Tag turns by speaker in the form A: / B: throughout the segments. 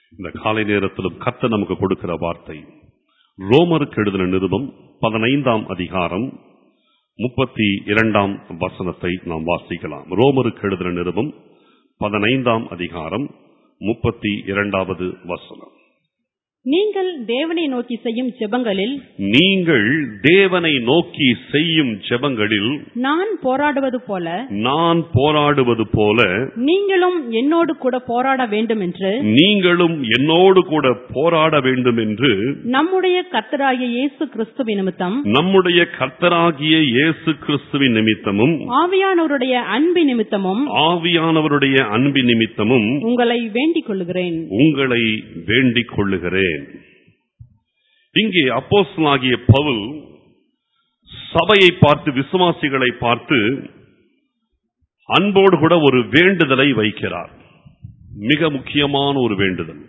A: இந்த காலை நேரத்திலும் கர்த்தர் நமக்கு கொடுக்கிற வார்த்தை ரோமருக்கு எழுதின நிருபம் பதினைந்தாம் அதிகாரம் முப்பத்தி இரண்டாம் வசனத்தை நாம் வாசிக்கலாம் ரோமருக்கு எழுதின நிருபம் பதினைந்தாம் அதிகாரம் முப்பத்தி இரண்டாவது வசனம்
B: நீங்கள் தேவனை நோக்கி செய்யும் ஜெபங்களில்
A: நீங்கள் தேவனை நோக்கி செய்யும் ஜெபங்களில்
B: நான் போராடுவது போல
A: நான் போராடுவது போல
B: நீங்களும் என்னோடு கூட போராட வேண்டும் என்று
A: நீங்களும் என்னோடு கூட போராட வேண்டும் என்று
B: நம்முடைய கர்த்தராகிய இயேசு கிறிஸ்துவ நிமித்தம்
A: நம்முடைய கர்த்தராகிய இயேசு கிறிஸ்துவின் நிமித்தமும்
B: ஆவியானவருடைய அன்பு நிமித்தமும்
A: ஆவியானவருடைய அன்பின் நிமித்தமும்
B: உங்களை வேண்டிக் கொள்கிறேன்
A: உங்களை வேண்டிக் கொள்ளுகிறேன் இங்கே அப்போஸ்தலனாகிய பவுல் சபையை பார்த்து விசுவாசிகளை பார்த்து அன்போடு கூட ஒரு வேண்டுதலை வைக்கிறார் மிக முக்கியமான ஒரு வேண்டுதல்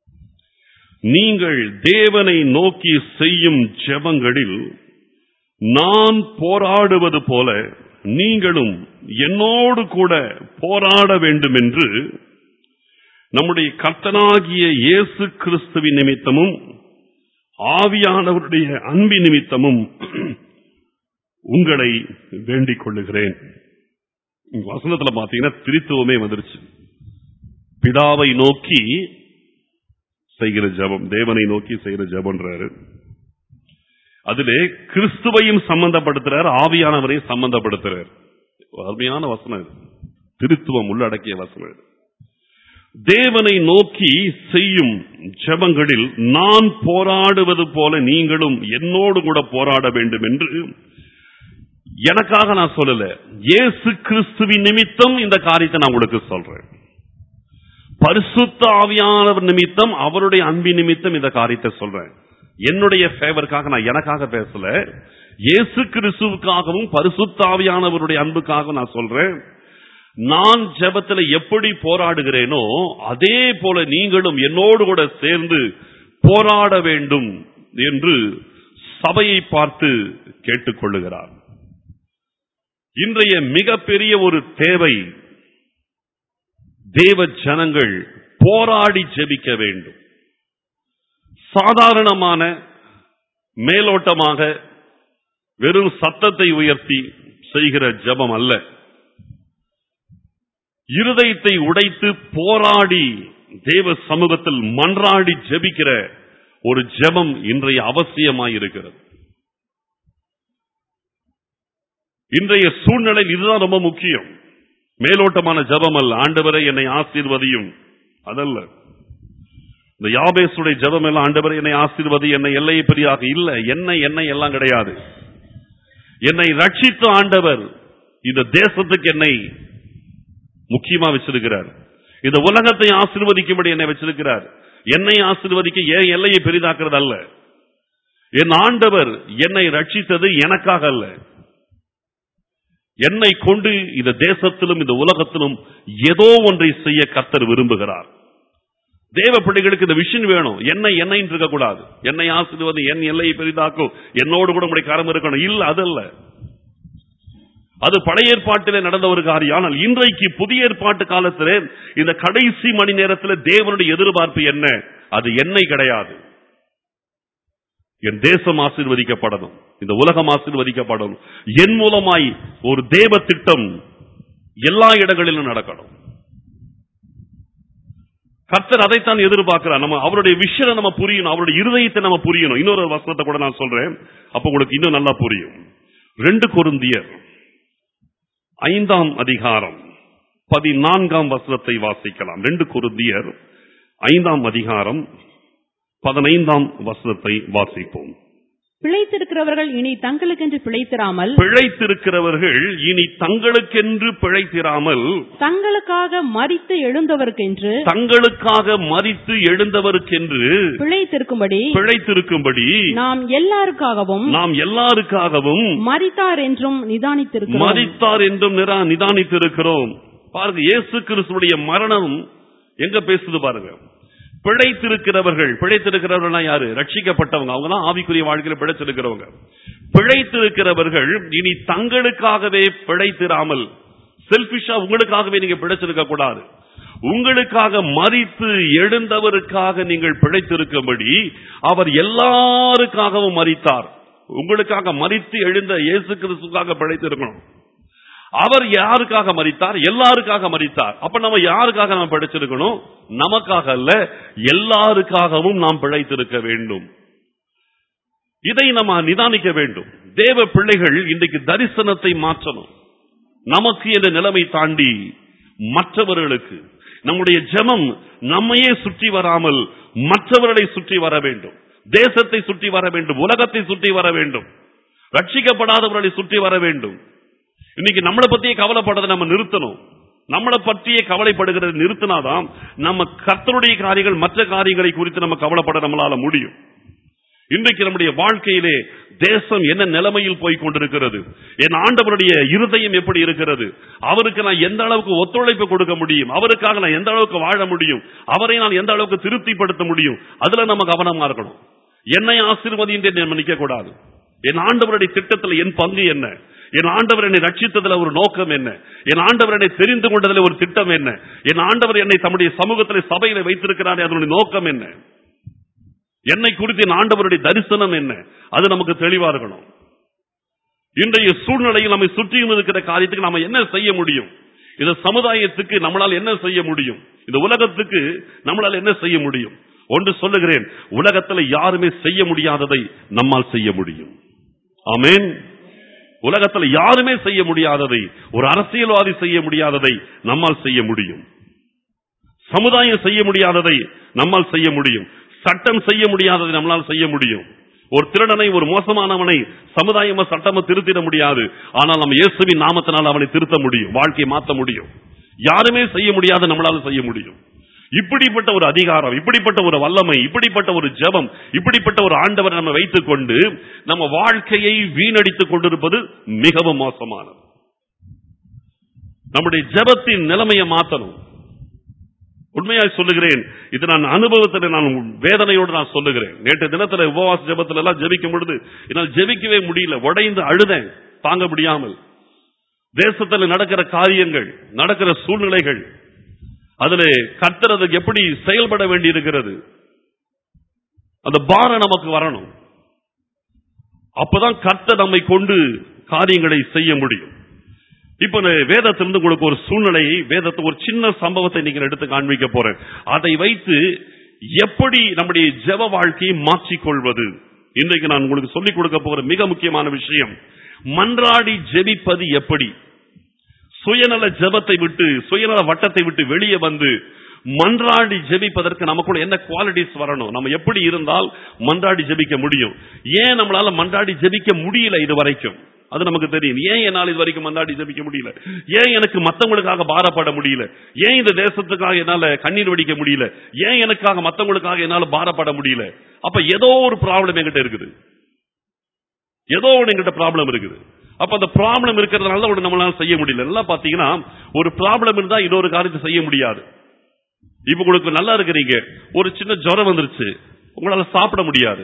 A: நீங்கள் தேவனை நோக்கி செய்யும் ஜெபங்களில் நான் போராடுவது போல நீங்களும் என்னோடு கூட போராட வேண்டும் என்று நம்முடைய கர்த்தனாகிய இயேசு கிறிஸ்துவின் நிமித்தமும் ஆவியானவருடைய அன்பின் நிமித்தமும் உங்களை வேண்டிக் கொள்ளுகிறேன் இங்க வசனத்துல பாத்தீங்கன்னா திரித்துவமே வந்துருச்சு பிதாவை நோக்கி செய்கிற ஜெபம் தேவனை நோக்கி செய்கிற ஜெபம்ன்றாரு அதிலே கிறிஸ்துவையும் சம்பந்தப்படுத்துறார் ஆவியானவரையும் சம்பந்தப்படுத்துறார் ஒரு அருமையான வசனம் இது திருத்துவம் உள்ளடக்கிய வசனம் இது தேவனை நோக்கி செய்யும் ஜெபங்களில் நான் போராடுவது போல நீங்களும் என்னோடு கூட போராட வேண்டும் என்று எனக்காக நான் சொல்லல இயேசு கிறிஸ்துவின் நிமித்தம் இந்த காரியத்தை நான் உங்களுக்கு சொல்றேன் பரிசுத்த ஆவியானவர் நிமித்தம் அவருடைய அன்பின் நிமித்தம் இந்த காரியத்தை சொல்றேன் என்னுடைய ஃபேவருக்காக நான் எனக்காக பேசல இயேசு கிறிஸ்துவுக்காகவும் பரிசுத்த ஆவியானவருடைய அன்புக்காகவும் நான் சொல்றேன் நான் ஜெபத்துல எப்படி போராடுகிறேனோ அதே போல நீங்களும் என்னோடு கூட சேர்ந்து போராட வேண்டும் என்று சபையை பார்த்து கேட்டுக்கொள்ளுகிறார் இன்றைய மிகப்பெரிய ஒரு தேவை தேவ ஜனங்கள் போராடி ஜெபிக்க வேண்டும் சாதாரணமான மேலோட்டமாக வெறும் சத்தத்தை உயர்த்தி செய்கிற ஜெபம் அல்ல இருதயத்தை உடைத்து போராடி தேவ சமூகத்தில் மன்றாடி ஜெபிக்கிற ஒரு ஜெபம் இன்றைய அவசியமாய் இருக்கிறது இன்றைய சூழ்நிலையில் இதுதான் ரொம்ப முக்கியம் மேலோட்டமான ஜெபம் அல்ல ஆண்டவரை என்னை ஆசீர்வதியும் அதல்ல இந்த யாபேசுடைய ஜெபம் எல்லாம் ஆண்டவரை என்னை ஆசீர்வதி என்னை எல்லையை பெரியாக இல்ல என்ன என்ன எல்லாம் கிடையாது என்னை ரட்சித்த ஆண்டவர் இந்த தேசத்துக்கு என்னை முக்கியமா வச்சிருக்கிறார் இந்த உலகத்தை ஆசீர்வதிக்கும்படி என்னை வச்சிருக்கிறார் என்னை ஆசீர்வதிக்க ஏன் எல்லையை பெரிதாக்குறது அல்ல என் ஆண்டவர் என்னை ரட்சித்தது எனக்காக அல்ல என்னை கொண்டு இந்த தேசத்திலும் இந்த உலகத்திலும் ஏதோ ஒன்றை செய்ய கர்த்தர் விரும்புகிறார் தேவ பிள்ளைகளுக்கு இந்த விஷயம் வேணும் என்னை என்னை இருக்க கூடாது என்னை ஆசீர்வது என் எல்லையை பெரிதாக்கும் என்னோடு கூட உங்களுடைய கரம் இருக்கணும் இல்ல அதல்ல அது பழைய ஏற்பாட்டிலே நடந்த ஒரு காரியம் ஆனால் இன்றைக்கு புதிய ஏற்பாட்டு காலத்திலே இந்த கடைசி மணி நேரத்தில் தேவனுடைய எதிர்பார்ப்பு என்ன அது என்னை கிடையாது என் தேசம் ஆசீர்வதிக்கப்படணும் இந்த உலகம் ஆசீர்வதிக்கப்படணும் என் மூலமாய் ஒரு தேவ திட்டம் எல்லா இடங்களிலும் நடக்கணும் கர்த்தர் அதைத்தான் எதிர்பார்க்கிறார் நம்ம அவருடைய விஷயம் நம்ம புரியணும் அவருடைய இருதயத்தை நம்ம புரியணும் இன்னொரு வசனத்தை கூட நான் சொல்றேன் அப்ப உங்களுக்கு இன்னும் நல்லா புரியும் ரெண்டு கொருந்தியர் ஐந்தாம் அதிகாரம் பதினான்காம் வசனத்தை வாசிக்கலாம் ரெண்டு குருந்தியர் ஐந்தாம் அதிகாரம் பதினைந்தாம் வசனத்தை வாசிப்போம்
B: பிழைத்திருக்கிறவர்கள் இனி தங்களுக்கென்று பிழைத்திராமல்
A: பிழைத்திருக்கிறவர்கள் இனி தங்களுக்கென்று பிழைத்திராமல்
B: தங்களுக்காக மரித்து எழுந்தவர்க்கென்று
A: தங்களுக்காக மறித்து எழுந்தவருக்கென்று
B: பிழைத்திருக்கும்படி
A: பிழைத்திருக்கும்படி
B: நாம் எல்லாருக்காகவும்
A: நாம் எல்லாருக்காகவும்
B: மரித்தார் என்றும் நிதானித்திருக்கிறோம்
A: மறித்தார் என்றும் நிரா நிதானித்திருக்கிறோம் பாருங்க இயேசு கிறிஸ்துடைய மரணம் எங்க பேசுது பாருங்க பிழைத்திருக்கிறவர்கள் பிழைத்திருக்கிறவர்கள் யாரு ரட்சிக்கப்பட்டவங்க அவங்க தான் ஆவிக்குரிய வாழ்க்கையில பிழைத்திருக்கிறவங்க பிழைத்திருக்கிறவர்கள் இனி தங்களுக்காகவே பிழைத்திராமல் செல்பிஷா உங்களுக்காகவே நீங்க பிழைச்சிருக்க கூடாது உங்களுக்காக மரித்து எழுந்தவருக்காக நீங்கள் பிழைத்திருக்கும்படி அவர் எல்லாருக்காகவும் மரித்தார் உங்களுக்காக மரித்து எழுந்த இயேசு கிறிஸ்துக்காக பிழைத்திருக்கணும் அவர் யாருக்காக மரித்தார் எல்லாருக்காக மரித்தார் அப்ப நம்ம யாருக்காக நம்ம பிழைச்சிருக்கணும் நமக்காக அல்ல எல்லாருக்காகவும் நாம் பிழைத்திருக்க வேண்டும் இதை நம்ம நிதானிக்க வேண்டும் தேவ பிள்ளைகள் இன்றைக்கு தரிசனத்தை மாற்றணும் நமக்கு என்ற நிலைமை தாண்டி மற்றவர்களுக்கு நம்முடைய ஜெபம் நம்மையே சுற்றி வராமல் மற்றவர்களை சுற்றி வர வேண்டும் தேசத்தை சுற்றி வர வேண்டும் உலகத்தை சுற்றி வர வேண்டும் ரட்சிக்கப்படாதவர்களை சுற்றி வர வேண்டும் இன்னைக்கு நம்மளை பத்தியே கவலைப்படுறதை நம்ம நிறுத்தணும் நம்மளை பற்றியே கவலைப்படுகிறது நிறுத்தினாதான் நம்ம கர்த்தருடைய காரியங்கள் மற்ற காரியங்களை குறித்து நம்ம கவலைப்பட நம்மளால முடியும் இன்றைக்கு நம்முடைய வாழ்க்கையிலே தேசம் என்ன நிலைமையில் போய் கொண்டிருக்கிறது என் ஆண்டவருடைய இருதயம் எப்படி இருக்கிறது அவருக்கு நான் எந்த அளவுக்கு ஒத்துழைப்பு கொடுக்க முடியும் அவருக்காக நான் எந்த அளவுக்கு வாழ முடியும் அவரை நான் எந்த அளவுக்கு திருப்திப்படுத்த முடியும் அதுல நம்ம கவனமா இருக்கணும் என்னை ஆசீர்வதி என்று நம்ம நிக்க கூடாது என் ஆண்டவருடைய திட்டத்தில் என் பங்கு என்ன என் ஆண்டவர் என்னை ரட்சித்ததுல ஒரு நோக்கம் என்ன என் ஆண்டவர் என்னை தெரிந்து கொண்டதுல ஒரு திட்டம் என்ன என் ஆண்டவர் என்னை தம்முடைய சமூகத்தில் சபையில வைத்திருக்கிறாரே அதனுடைய நோக்கம் என்ன என்னை குறித்து என் ஆண்டவருடைய தரிசனம் என்ன அது நமக்கு தெளிவா இருக்கணும் இன்றைய சூழ்நிலையில் நம்மை சுற்றியும் இருக்கிற காரியத்துக்கு நாம என்ன செய்ய முடியும் இந்த சமுதாயத்துக்கு நம்மளால் என்ன செய்ய முடியும் இந்த உலகத்துக்கு நம்மளால் என்ன செய்ய முடியும் ஒன்று சொல்லுகிறேன் உலகத்துல யாருமே செய்ய முடியாததை நம்மால் செய்ய முடியும் ஆமென் உலகத்துல யாருமே செய்ய முடியாததை ஒரு அரசியல்வாதி செய்ய முடியாததை நம்மால் செய்ய முடியும் சமுதாயம் செய்ய முடியாததை நம்மால் செய்ய முடியும் சட்டம் செய்ய முடியாததை நம்மளால் செய்ய முடியும் ஒரு திருடனை ஒரு மோசமானவனை சமுதாயமா சட்டமா திருத்திட முடியாது ஆனால் நம்ம இயேசுவின் நாமத்தினால் அவனை திருத்த முடியும் வாழ்க்கையை மாற்ற முடியும் யாருமே செய்ய முடியாத நம்மளால செய்ய முடியும் இப்படிப்பட்ட ஒரு அதிகாரம் இப்படிப்பட்ட ஒரு வல்லமை இப்படிப்பட்ட ஒரு ஜெபம் இப்படிப்பட்ட ஒரு ஆண்டவரை நம்ம வைத்துக் கொண்டு நம்ம வாழ்க்கையை வீணடித்துக் கொண்டிருப்பது மிகவும் மோசமானது நம்முடைய ஜெபத்தின் நிலைமையை மாற்றணும் உண்மையாய் சொல்லுகிறேன் இது நான் அனுபவத்தில் நான் வேதனையோடு நான் சொல்லுகிறேன் நேற்று தினத்துல உபவாச ஜெபத்துல எல்லாம் ஜெபிக்கும் பொழுது என்னால் ஜெபிக்கவே முடியல உடைந்து அழுதேன் தாங்க முடியாமல் தேசத்தில் நடக்கிற காரியங்கள் நடக்கிற சூழ்நிலைகள் அதுல கர்த்தர் அதுக்கு எப்படி செயல்பட வேண்டி இருக்கிறது அந்த பாரம் நமக்கு வரணும் அப்பதான் கர்த்தர் நம்மை கொண்டு காரியங்களை செய்ய முடியும் இப்ப நான் வேதத்திலிருந்து உங்களுக்கு ஒரு சூழ்நிலையை வேதத்தை ஒரு சின்ன சம்பவத்தை நீங்கள் எடுத்து காண்பிக்க போறேன் அதை வைத்து எப்படி நம்முடைய ஜெப வாழ்க்கையை மாற்றிக்கொள்வது இன்றைக்கு நான் உங்களுக்கு சொல்லிக் கொடுக்க போகிற மிக முக்கியமான விஷயம் மன்றாடி ஜெபிப்பது எப்படி சுயநல ஜெபத்தை விட்டு சுயநல வட்டத்தை விட்டு வெளியே வந்து மன்றாடி ஜெபிப்பதற்கு நமக்குள்ள என்ன குவாலிட்டிஸ் வரணும் நம்ம எப்படி இருந்தால் மன்றாடி ஜெபிக்க முடியும் ஏன் நம்மளால மன்றாடி ஜெபிக்க முடியல இது வரைக்கும் அது நமக்கு தெரியும் ஏன் என்னால் இது வரைக்கும் மன்றாடி ஜெபிக்க முடியல ஏன் எனக்கு மத்தவங்களுக்காக பாரப்பட முடியல ஏன் இந்த தேசத்துக்காக என்னால கண்ணீர் வடிக்க முடியல ஏன் எனக்காக மத்தவங்களுக்காக என்னால பாரப்பட முடியல அப்ப ஏதோ ஒரு ப்ராப்ளம் என்கிட்ட இருக்குது ஏதோ ஒன்று எங்கிட்ட ப்ராப்ளம் இருக்குது அப்ப அந்த ப்ராப்ளம் இருக்கிறதுனால தான் ஒண்ணு நம்மளால செய்ய முடியல எல்லாம் பாத்தீங்கன்னா ஒரு ப்ராப்ளம் இருந்தா இன்னொரு காரியத்தை செய்ய முடியாது இப்ப உங்களுக்கு நல்லா இருக்கிறீங்க ஒரு சின்ன ஜுரம் வந்துருச்சு உங்களால சாப்பிட முடியாது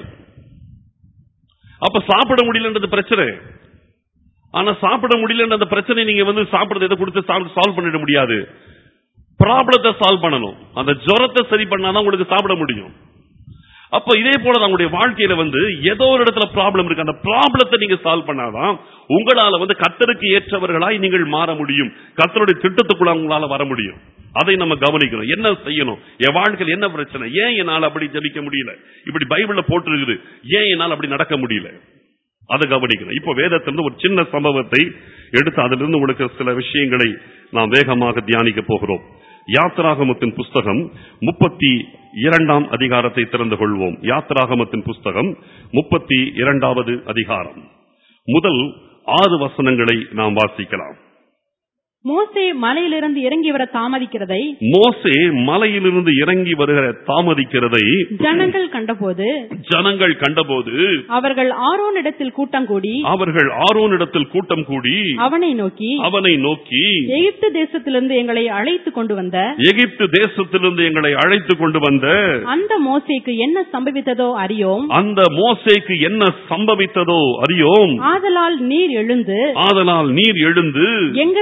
A: அப்ப சாப்பிட முடியலன்றது பிரச்சனை ஆனா சாப்பிட முடியலன்ற அந்த பிரச்சனை நீங்க வந்து சாப்பிடுறது எதை கொடுத்து சால்வ் பண்ணிட முடியாது ப்ராப்ளத்தை சால்வ் பண்ணணும் அந்த ஜுரத்தை சரி பண்ணாதான் உங்களுக்கு சாப்பிட முடியும் அப்ப இதே போல நம்முடைய வாழ்க்கையில வந்து ஏதோ ஒரு இடத்துல ப்ராப்ளம் இருக்கு அந்த ப்ராப்ளத்தை நீங்க சால்வ் பண்ணாதான் உங்களால வந்து கத்தருக்கு ஏற்றவர்களாய் நீங்கள் மாற முடியும் கத்தருடைய திட்டத்துக்குள்ள உங்களால வர முடியும் அதை நம்ம கவனிக்கணும் என்ன செய்யணும் என் வாழ்க்கையில் என்ன பிரச்சனை ஏன் என்னால் அப்படி ஜபிக்க முடியல இப்படி பைபிள்ல போட்டிருக்குது ஏன் என்னால் அப்படி நடக்க முடியல அதை கவனிக்கணும் இப்போ வேதத்திலிருந்து ஒரு சின்ன சம்பவத்தை எடுத்து அதிலிருந்து உங்களுக்கு சில விஷயங்களை நாம் வேகமாக தியானிக்க போகிறோம் யாத்ராகமத்தின் புஸ்தகம் முப்பத்தி இரண்டாம் அதிகாரத்தை திறந்து கொள்வோம் யாத்ராகமத்தின் புஸ்தகம் முப்பத்தி இரண்டாவது அதிகாரம் முதல் ஆறு வசனங்களை நாம் வாசிக்கலாம்
B: மோசே மலையிலிருந்து இறங்கி வர தாமதிக்கிறதை
A: மோசே மலையிலிருந்து இறங்கி வருகிற தாமதிக்கிறதை
B: ஜனங்கள் கண்டபோது
A: ஜனங்கள் கண்டபோது
B: அவர்கள் ஆரோனிடத்தில் கூட்டம் கூடி
A: அவர்கள் ஆரோனிடத்தில் கூட்டம் கூடி
B: அவனை நோக்கி
A: அவனை நோக்கி
B: எகிப்து தேசத்திலிருந்து எங்களை அழைத்து கொண்டு வந்த
A: எகிப்து தேசத்திலிருந்து எங்களை அழைத்து கொண்டு வந்த
B: அந்த மோசேக்கு என்ன சம்பவித்ததோ அறியோம்
A: அந்த மோசேக்கு என்ன சம்பவித்ததோ அறியோம்
B: ஆதலால் நீர் எழுந்து
A: ஆதலால் நீர் எழுந்து
B: எங்களுக்கு முன்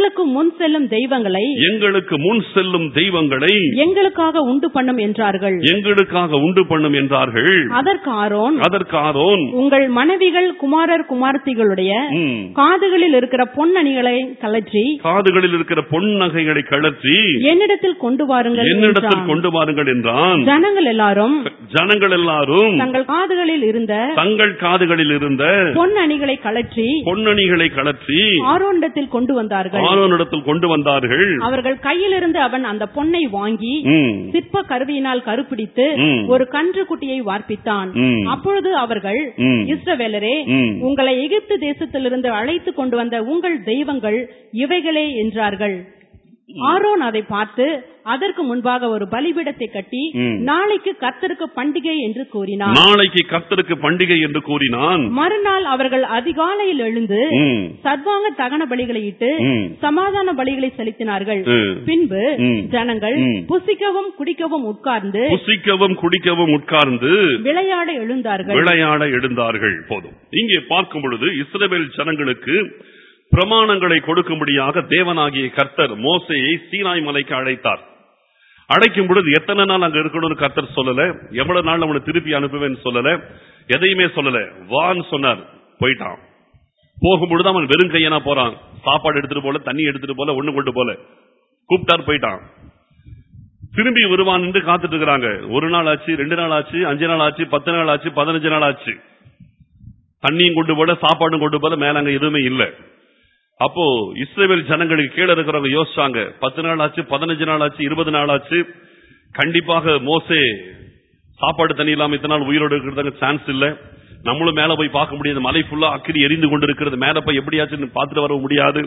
B: முன் செல்லும் தெய்வங்களை
A: எங்களுக்கு முன் செல்லும் தெய்வங்களை
B: எங்களுக்காக உண்டு பண்ணும் என்றார்கள்
A: எங்களுக்காக உண்டு பண்ணும் என்றார்கள்
B: அதற்கு ஆரோன்
A: அதற்கு ஆரோன்
B: உங்கள் மனைவிகள் குமாரர் குமாரத்திகளுடைய
A: ம்,
B: காதுகளில் இருக்கிற பொன்னணிகளை கலற்றி
A: காதுகளில் இருக்கிற பொன் நகைகளை கழற்றி
B: என்னிடத்தில் கொண்டு வாருங்கள்
A: என்னிடத்தில்
B: என்றான்.
A: கொண்டு வாருங்கள் என்றான்
B: ஜனங்கள் எல்லாரும்
A: ஜனங்கள் எல்லாரும்
B: தங்கள் காதுகளில் இருந்த
A: தங்கள் காதுகளில் இருந்த
B: பொன் அணிகளை கலற்றி
A: பொன்னணிகளை கழற்றி
B: ஆரோனிடத்தில் கொண்டு வந்தார்கள்
A: ஆரோனிடத்தில் கொண்டு வந்தார்கள்
B: அவர்கள் கையிலிருந்து அவன் அந்த பொன்னை வாங்கி
A: ம்,
B: சிற்ப கருவியினால் கருப்பிடித்து
A: ம்.
B: ஒரு கன்று குட்டியை வார்ப்பித்தான்
A: ம்.
B: அப்பொழுது அவர்கள்
A: ம்.
B: இஸ்ரவேலரே
A: ம்.
B: உங்களை எகிப்து தேசத்திலிருந்து அழைத்து கொண்டு வந்த உங்கள் தெய்வங்கள் இவைகளே என்றார்கள் ஆரோன் அதை பார்த்து அதற்கு முன்பாக ஒரு பலிபீடத்தை கட்டி
A: ம்.
B: நாளைக்கு கர்த்தருக்கு பண்டிகை என்று கூறினார்
A: நாளைக்கு கர்த்தருக்கு பண்டிகை என்று கூறினான்
B: மறுநாள் அவர்கள் அதிகாலையில் எழுந்து
A: ம்,
B: சர்வாங்க தகன பலிகளை இட்டு
A: ம்.
B: சமாதான பலிகளை செலுத்தினார்கள்
A: ம்.
B: பின்பு
A: ம்.
B: ஜனங்கள்
A: ம்.
B: புசிக்கவும் குடிக்கவும் உட்கார்ந்து
A: புசிக்கவும் குடிக்கவும் உட்கார்ந்து
B: விளையாட எழுந்தார்கள்
A: விளையாட எழுந்தார்கள் போதும் இங்கே பார்க்கும் பொழுது இஸ்ரவேல் ஜனங்களுக்கு பிரமாணங்களை கொடுக்கும்படியாக தேவனாகிய கர்த்தர் மோசேயை சீனாய் மலைக்கு அழைத்தார் அழைக்கும் பொழுது எத்தனை நாள் அங்க இருக்கணும்னு கர்த்தர் சொல்லல எவ்வளவு நாள் அவனை திருப்பி அனுப்புவேன்னு சொல்லல எதையுமே சொல்லல வான்னு சொன்னார் போயிட்டான் போகும்பொழுது அவன் வெறும் கையனா போறான் சாப்பாடு எடுத்துட்டு போல தண்ணி எடுத்துட்டு போல ஒண்ணு கொண்டு போல கூப்பிட்டார் போயிட்டான் திரும்பி வருவான் என்று காத்துட்டு இருக்கிறாங்க ஒரு நாள் ஆச்சு ரெண்டு நாள் ஆச்சு அஞ்சு நாள் ஆச்சு பத்து நாள் ஆச்சு பதினஞ்சு நாள் ஆச்சு தண்ணியும் கொண்டு போல சாப்பாடும் கொண்டு போல மேல அங்க எதுவுமே இல்ல அப்போ இஸ்ரேல் ஜனங்களுக்கு கீழே இருக்கிறவங்க யோசிச்சாங்க பத்து நாள் ஆச்சு பதினஞ்சு நாள் ஆச்சு இருபது நாள் ஆச்சு கண்டிப்பாக மோசே சாப்பாடு தண்ணி இல்லாம இத்தனை நாள் உயிரோடு இருக்கிறதுக்கு சான்ஸ் இல்ல நம்மளும் மேல போய் பார்க்க முடியாது மலை ஃபுல்லா அக்கிரி எரிந்து கொண்டிருக்கிறது மேல போய் எப்படியாச்சுன்னு பார்த்துட்டு வர முடியாது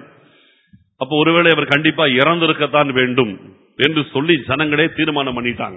A: அப்போ ஒருவேளை அவர் கண்டிப்பா இறந்திருக்கத்தான் வேண்டும் என்று சொல்லி ஜனங்களே தீர்மானம் பண்ணிட்டாங்க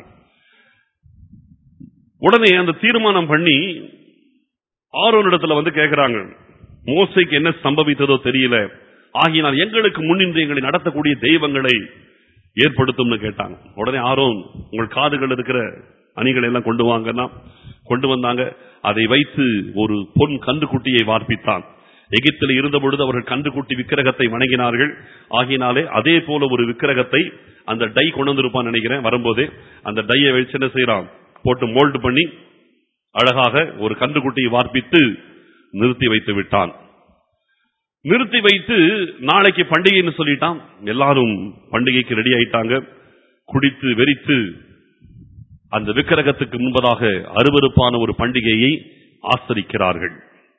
A: உடனே அந்த தீர்மானம் பண்ணி ஆரோனிடத்துல வந்து கேக்குறாங்க மோசைக்கு என்ன சம்பவித்ததோ தெரியல ஆகினால் எங்களுக்கு முன்னின்று எங்களை நடத்தக்கூடிய தெய்வங்களை ஏற்படுத்தும்னு கேட்டாங்க உடனே ஆரோன் உங்கள் காதுகள் இருக்கிற அணிகளை எல்லாம் கொண்டு வாங்கன்னா கொண்டு வந்தாங்க அதை வைத்து ஒரு பொன் கன்றுக்குட்டியை வார்ப்பித்தான் எகிப்தில் இருந்த பொழுது அவர்கள் கன்றுக்குட்டி விக்கிரகத்தை வணங்கினார்கள் ஆகினாலே அதே போல ஒரு விக்கிரகத்தை அந்த டை கொண்டு வந்திருப்பான்னு நினைக்கிறேன் வரும்போதே அந்த டையை வச்சு என்ன செய்யறான் போட்டு மோல்டு பண்ணி அழகாக ஒரு கன்றுக்குட்டியை வார்ப்பித்து நிறுத்தி வைத்து விட்டான் நிறுத்தி வைத்து நாளைக்கு பண்டிகைன்னு சொல்லிட்டான் எல்லாரும் பண்டிகைக்கு ரெடி ஆயிட்டாங்க குடித்து வெறித்து அந்த விக்கிரகத்துக்கு முன்பதாக அருவருப்பான ஒரு பண்டிகையை ஆசரிக்கிறார்கள்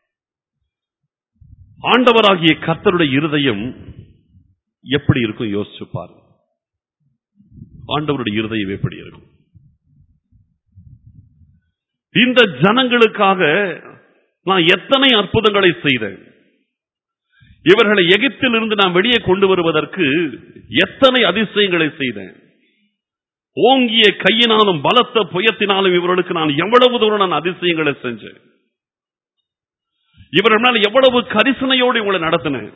A: ஆண்டவராகிய கர்த்தருடைய இருதயம் எப்படி இருக்கும் யோசிச்சு பாருங்க ஆண்டவருடைய இருதயம் எப்படி இருக்கும் இந்த ஜனங்களுக்காக நான் எத்தனை அற்புதங்களை செய்தேன் இவர்களை எகிப்தில் இருந்து நான் வெளியே கொண்டு வருவதற்கு எத்தனை அதிசயங்களை செய்தேன் ஓங்கிய கையினாலும் பலத்த புயத்தினாலும் இவர்களுக்கு நான் எவ்வளவு தூரம் நான் அதிசயங்களை செஞ்சேன் இவர்கள் மேல எவ்வளவு கரிசனையோடு இவங்களை நடத்தினேன்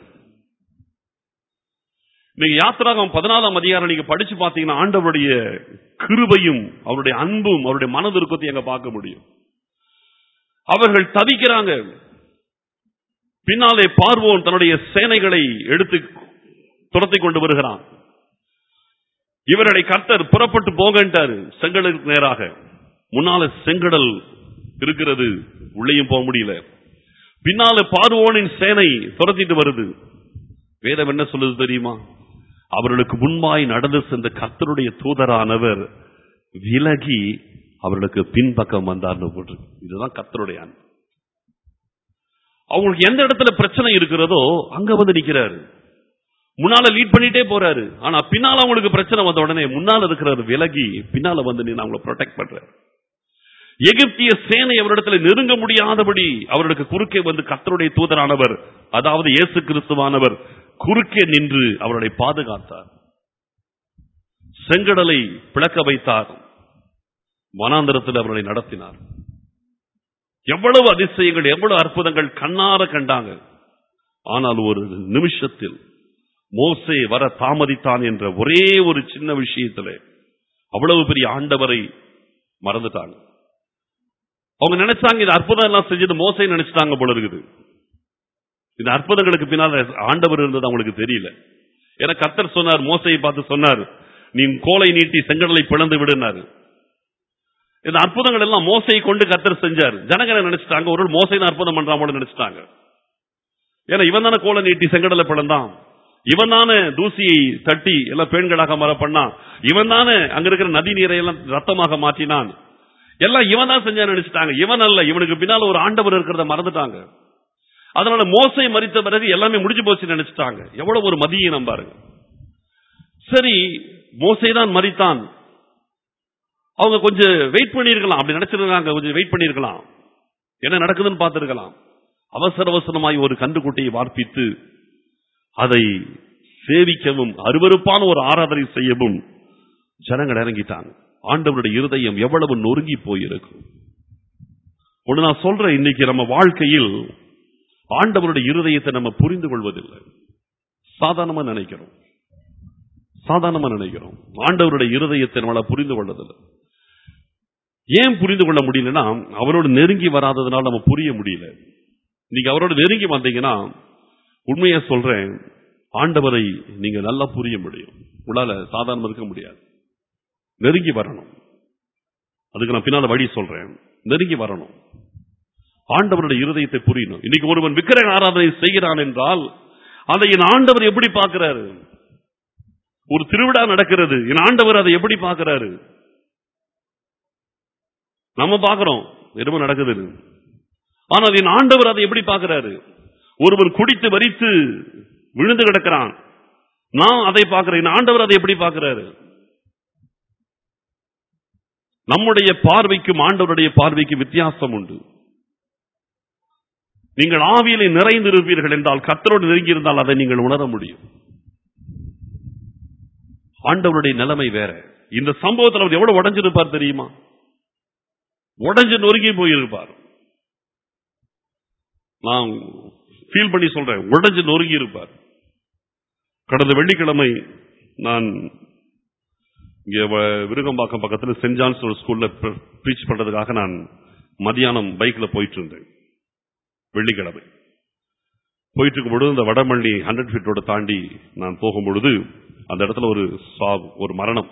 A: நீங்க யாத்திராகம் பதினாலாம் அதிகாரம் நீங்க படிச்சு பார்த்தீங்கன்னா ஆண்டவருடைய கிருபையும் அவருடைய அன்பும் அவருடைய மனதிற்கத்தையும் எங்க பார்க்க முடியும் அவர்கள் தவிக்கிறாங்க பின்னாலே பார்வோன் தன்னுடைய சேனைகளை எடுத்து துரத்தி கொண்டு வருகிறான் இவர்களை கர்த்தர் புறப்பட்டு போகன்றாரு செங்கடலுக்கு நேராக முன்னால செங்கடல் இருக்கிறது உள்ளேயும் போக முடியல பின்னால பார்வோனின் சேனை துரத்திட்டு வருது வேதம் என்ன சொல்லுது தெரியுமா அவர்களுக்கு முன்பாய் நடந்து சென்ற கர்த்தருடைய தூதரானவர் விலகி அவர்களுக்கு பின்பக்கம் வந்தார்னு போட்டு இதுதான் கர்த்தருடைய அன்பு அவங்களுக்கு எந்த இடத்துல பிரச்சனை இருக்கிறதோ அங்க வந்து நிக்கிறாரு முன்னால லீட் பண்ணிட்டே போறாரு ஆனா பின்னால அவங்களுக்கு பிரச்சனை வந்த உடனே முன்னால இருக்கிறவர் விலகி பின்னால வந்து நின்னு அவங்கள ப்ரொடெக்ட் பண்றாரு எகிப்திய சேனை அவரிடத்துல நெருங்க முடியாதபடி அவர்களுக்கு குறுக்கே வந்து கர்த்தருடைய தூதரானவர் அதாவது இயேசு கிறிஸ்துவானவர் குறுக்கே நின்று அவர்களை பாதுகாத்தார் செங்கடலை பிளக்க வைத்தார் வனாந்தரத்தில் அவர்களை நடத்தினார் எவ்வளவு அதிசயங்கள் எவ்வளவு அற்புதங்கள் கண்ணார கண்டாங்க ஆனால் ஒரு நிமிஷத்தில் மோசே வர தாமதித்தான் என்ற ஒரே ஒரு சின்ன விஷயத்துல அவ்வளவு பெரிய ஆண்டவரை மறந்துட்டாங்க அவங்க நினைச்சாங்க இந்த அற்புதம் எல்லாம் செஞ்சது மோசை நினைச்சிட்டாங்க போல இருக்குது இந்த அற்புதங்களுக்கு பின்னால் ஆண்டவர் இருந்தது அவங்களுக்கு தெரியல என கத்தர் சொன்னார் மோசையை பார்த்து சொன்னார் நீ கோலை நீட்டி செங்கடலை பிளந்து விடுனாரு இந்த அற்புதங்கள் எல்லாம் மோசையை கொண்டு கத்தர் செஞ்சார் ஜனங்களை நினைச்சிட்டாங்க ஒரு மோசை தான் அற்புதம் பண்றான் போல நினைச்சிட்டாங்க ஏன்னா இவன் தானே கோலை நீட்டி செங்கடலை பிளந்தான் இவன் தானே தூசியை தட்டி எல்லாம் பெண்களாக மர பண்ணான் இவன் தானே அங்க இருக்கிற நதி நீரை எல்லாம் ரத்தமாக மாற்றினான் எல்லாம் இவன் தான் செஞ்சா நினைச்சிட்டாங்க இவன் அல்ல இவனுக்கு பின்னால ஒரு ஆண்டவர் இருக்கிறத மறந்துட்டாங்க அதனால மோசை மறித்த பிறகு எல்லாமே முடிஞ்சு போச்சு நினைச்சிட்டாங்க எவ்வளவு ஒரு மதியம் பாருங்க சரி மோசை தான் மறித்தான் அவங்க கொஞ்சம் வெயிட் பண்ணிருக்கலாம் அப்படி நினைச்சிருக்காங்க கொஞ்சம் வெயிட் பண்ணிருக்கலாம் என்ன நடக்குதுன்னு பார்த்திருக்கலாம் அவசர அவசரமாய் ஒரு கன்றுக்குட்டியை வார்ப்பித்து அதை சேவிக்கவும் அருவருப்பான ஒரு ஆராதனை செய்யவும் ஜனங்கள் இறங்கிட்டாங்க ஆண்டவருடைய இருதயம் எவ்வளவு நொறுங்கி போயிருக்கும் ஒண்ணு நான் சொல்றேன் இன்னைக்கு நம்ம வாழ்க்கையில் ஆண்டவருடைய இருதயத்தை நம்ம புரிந்து கொள்வதில்லை சாதாரணமா நினைக்கிறோம் சாதாரணமா நினைக்கிறோம் ஆண்டவருடைய இருதயத்தை நம்மளால புரிந்து கொள்வதில்லை ஏன் புரிந்து கொள்ள முடியலன்னா அவரோடு நெருங்கி வராததுனால நம்ம புரிய முடியல நீங்க அவரோட நெருங்கி வந்தீங்கன்னா உண்மையா சொல்றேன் ஆண்டவரை நீங்க நல்லா புரிய முடியும் உங்களால சாதாரணமா இருக்க முடியாது நெருங்கி வரணும் அதுக்கு நான் பின்னால வழி சொல்றேன் நெருங்கி வரணும் ஆண்டவருடைய இருதயத்தை புரியணும் இன்னைக்கு ஒருவன் விக்கிரக ஆராதனை செய்கிறான் என்றால் அதை என் ஆண்டவர் எப்படி பார்க்கிறாரு ஒரு திருவிழா நடக்கிறது என் ஆண்டவர் அதை எப்படி பார்க்கிறாரு நம்ம பார்க்கிறோம் வெறும் நடக்குது ஆனால் என் ஆண்டவர் அதை எப்படி பார்க்கிறாரு ஒருவன் குடித்து வரித்து விழுந்து கிடக்கிறான் நான் அதை பார்க்கிறேன் என் ஆண்டவர் அதை எப்படி பார்க்கிறாரு நம்முடைய பார்வைக்கும் ஆண்டவருடைய பார்வைக்கும் வித்தியாசம் உண்டு நீங்கள் ஆவியிலே நிறைந்திருப்பீர்கள் என்றால் கத்தரோடு நெருங்கி இருந்தால் அதை நீங்கள் உணர முடியும் ஆண்டவருடைய நிலைமை வேற இந்த சம்பவத்தில் அவர் எவ்வளவு உடஞ்சிருப்பார் தெரியுமா உடஞ்சு நொறுங்கி போயிருப்பார் நான் ஃபீல் பண்ணி சொல்றேன் உடஞ்சு நொறுங்கி இருப்பார் கடந்த வெள்ளிக்கிழமை நான் இங்க வ- விருகம்பாக்கம் பக்கத்தில் சென்ட் ஜான்ஸ் ஒரு ஸ்கூல்ல ப்ரீச் பண்றதுக்காக நான் மதியானம் பைக்ல போயிட்டு இருந்தேன் வெள்ளிக்கிழமை போயிட்டு இருக்கும் பொழுது இந்த வடமல்லி ஹண்ட்ரட் ஃபீட் ரோட தாண்டி நான் போகும் பொழுது அந்த இடத்துல ஒரு சாவு ஒரு மரணம்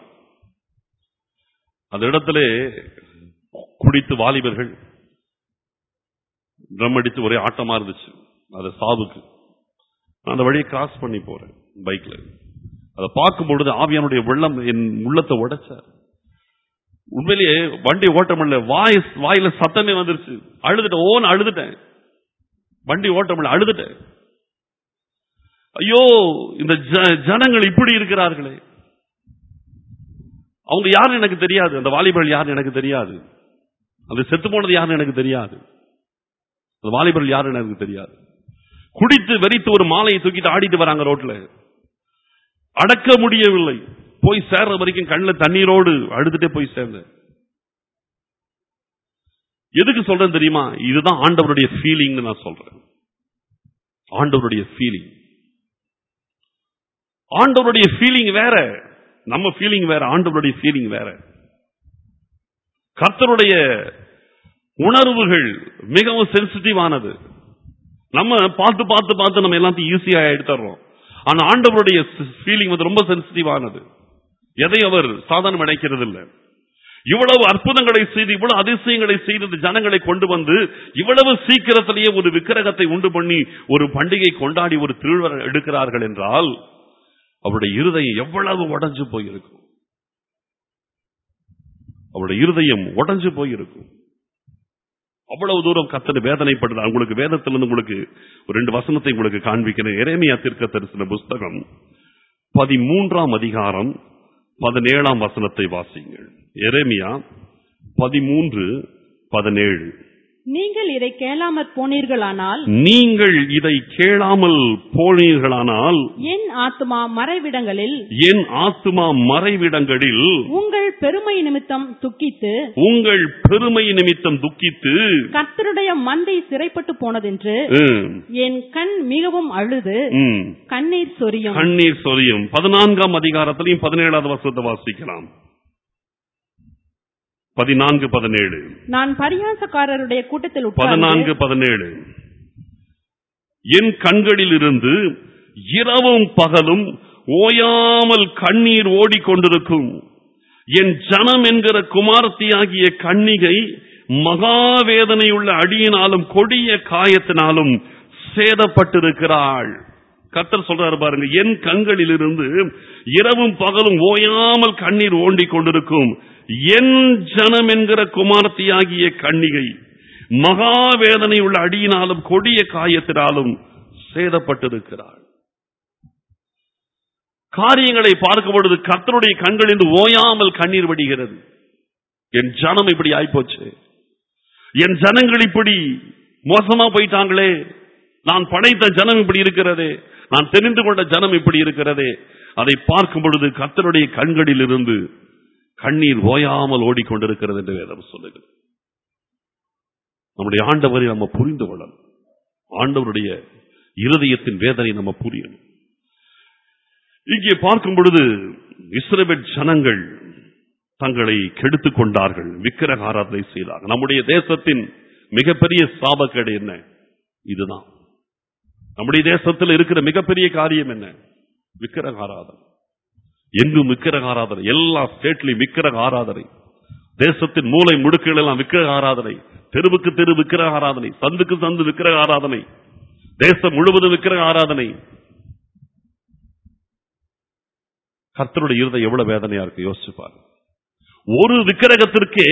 A: அந்த இடத்துல குடித்து வாலிபர்கள் ட்ரம் அடித்து ஒரே ஆட்டமா இருந்துச்சு அது சாவுக்கு நான் அந்த வழியை கிராஸ் பண்ணி போறேன் பைக்ல அதை பார்க்கும் பொழுது ஆவியானுடைய வெள்ளம் என் உள்ளத்தை உடைச்சார் உண்மையிலேயே வண்டி ஓட்ட முடியல வாய் வாயில சத்தமே வந்துருச்சு அழுதுட்டேன் ஓன் அழுதுட்டேன் வண்டி ஓட்ட முடியல அழுதுட்டேன் ஐயோ இந்த ஜ- ஜனங்கள் இப்படி இருக்கிறார்களே அவங்க யாருன்னு எனக்கு தெரியாது அந்த வாலிபர்கள் யாருன்னு எனக்கு தெரியாது அந்த செத்து போனது யாருன்னு எனக்கு தெரியாது அந்த வாலிபர்கள் யாருன்னு எனக்கு தெரியாது குடித்து வெறித்து ஒரு மாலையை தூக்கிட்டு ஆடிட்டு வராங்க ரோட்ல அடக்க முடியவில்லை போய் சேர்ற வரைக்கும் கண்ணில் தண்ணீரோடு அழுதுட்டே போய் சேர்ந்தேன் எதுக்கு சொல்றேன் தெரியுமா இதுதான் ஆண்டவருடைய ஃபீலிங் நான் சொல்றேன் ஆண்டவருடைய ஃபீலிங் ஆண்டவருடைய ஃபீலிங் வேற நம்ம ஃபீலிங் வேற ஆண்டவருடைய ஃபீலிங் வேற கர்த்தருடைய உணர்வுகள் மிகவும் சென்சிட்டிவானது நம்ம பார்த்து பார்த்து பார்த்து நம்ம எல்லாத்தையும் ஈஸியா எடுத்துறோம் ஆனா ஆண்டவருடைய ஃபீலிங் வந்து ரொம்ப சென்சிட்டிவானது எதை அவர் சாதாரணம் அடைக்கிறது இல்லை இவ்வளவு அற்புதங்களை செய்து இவ்வளவு அதிசயங்களை செய்து இந்த ஜனங்களை கொண்டு வந்து இவ்வளவு சீக்கிரத்திலேயே ஒரு விக்கிரகத்தை உண்டு பண்ணி ஒரு பண்டிகை கொண்டாடி ஒரு திருவிழா எடுக்கிறார்கள் என்றால் அவருடைய இருதயம் எவ்வளவு உடைஞ்சு போயிருக்கும் அவருடைய இருதயம் உடைஞ்சு போயிருக்கும் அவ்வளவு தூரம் கத்தனை வேதனைப்படுது உங்களுக்கு வேதத்திலிருந்து உங்களுக்கு ஒரு ரெண்டு வசனத்தை உங்களுக்கு காண்பிக்கிறேன் எரேமியா தீர்க்க தரிசன புஸ்தகம் பதிமூன்றாம் அதிகாரம் பதினேழாம் வசனத்தை வாசிங்கள் எரேமியா பதிமூன்று பதினேழு
B: நீங்கள் இதை கேளாமற் போனீர்களானால்
A: நீங்கள் இதை கேளாமல் போனீர்களானால்
B: என் ஆத்துமா மறைவிடங்களில்
A: என் ஆத்துமா மறைவிடங்களில்
B: உங்கள் பெருமை நிமித்தம் துக்கித்து
A: உங்கள் பெருமை நிமித்தம் துக்கித்து
B: கர்த்தருடைய மந்தை சிறைப்பட்டு போனதென்று
A: ம்,
B: என் கண் மிகவும் அழுது
A: ம்,
B: கண்ணீர் சொரியும்
A: கண்ணீர் சொரியும் பதினான்காம் அதிகாரத்திலையும் பதினேழாவது வருஷத்தை வாசிக்கலாம் பதினான்கு பதினேழு
B: நான் பரியாசக்காரருடைய கூட்டத்தில்
A: பதினான்கு
B: உட்கார்ந்து
A: பதினேழு என் கண்களில் இருந்து இரவும் பகலும் ஓயாமல் கண்ணீர் ஓடிக்கொண்டிருக்கும் என் ஜனம் என்கிற குமாரத்தியாகிய கன்னிகை மகாவேதனையுள்ள அடியினாலும் கொடிய காயத்தினாலும் சேதப்பட்டிருக்கிறாள் கத்தர் சொல்றாரு பாருங்க என் கண்களிலிருந்து இரவும் பகலும் ஓயாமல் கண்ணீர் ஓண்டிக் கொண்டிருக்கும் என் ஜனம் என்கிற குமாரத்தியாகிய கன்னிகை மகாவேதனை உள்ள அடியினாலும் கொடிய காயத்தினாலும் சேதப்பட்டிருக்கிறாள் காரியங்களை பார்க்கும் பொழுது கர்த்தருடைய கண்களில் ஓயாமல் கண்ணீர் வடிகிறது என் ஜனம் இப்படி ஆயிப்போச்சு என் ஜனங்கள் இப்படி மோசமா போயிட்டாங்களே நான் படைத்த ஜனம் இப்படி இருக்கிறதே நான் தெரிந்து கொண்ட ஜனம் இப்படி இருக்கிறதே அதை பார்க்கும் பொழுது கர்த்தருடைய கண்களில் இருந்து கண்ணீர் ஓயாமல் ஓடிக்கொண்டிருக்கிறது என்று வேதம் சொல்லுகிறது நம்முடைய ஆண்டவரை நம்ம புரிந்து கொள்ளணும் ஆண்டவருடைய இருதயத்தின் வேதனை நம்ம புரியணும் இங்கே பார்க்கும் பொழுது இஸ்ரவேல் ஜனங்கள் தங்களை கெடுத்துக் கொண்டார்கள் விக்கிரக ஆராதனை செய்தார்கள் நம்முடைய தேசத்தின் மிகப்பெரிய சாபக்கேடு என்ன இதுதான் நம்முடைய தேசத்தில் இருக்கிற மிகப்பெரிய காரியம் என்ன விக்கிரக ஆராதனை எங்கும் விக்கிரக ஆராதனை எல்லா ஸ்டேட்லயும் விக்கிரக ஆராதனை தேசத்தின் மூலை முடுக்குகள் எல்லாம் விக்கிரக ஆராதனை தெருவுக்கு தெரு விக்கிரக ஆராதனை சந்துக்கு சந்து விக்கிரக ஆராதனை தேசம் முழுவதும் விக்கிரக ஆராதனை கர்த்தருடைய இருதயம் எவ்வளவு வேதனையா இருக்கு யோசிச்சு பாருங்க ஒரு விக்கிரகத்திற்கே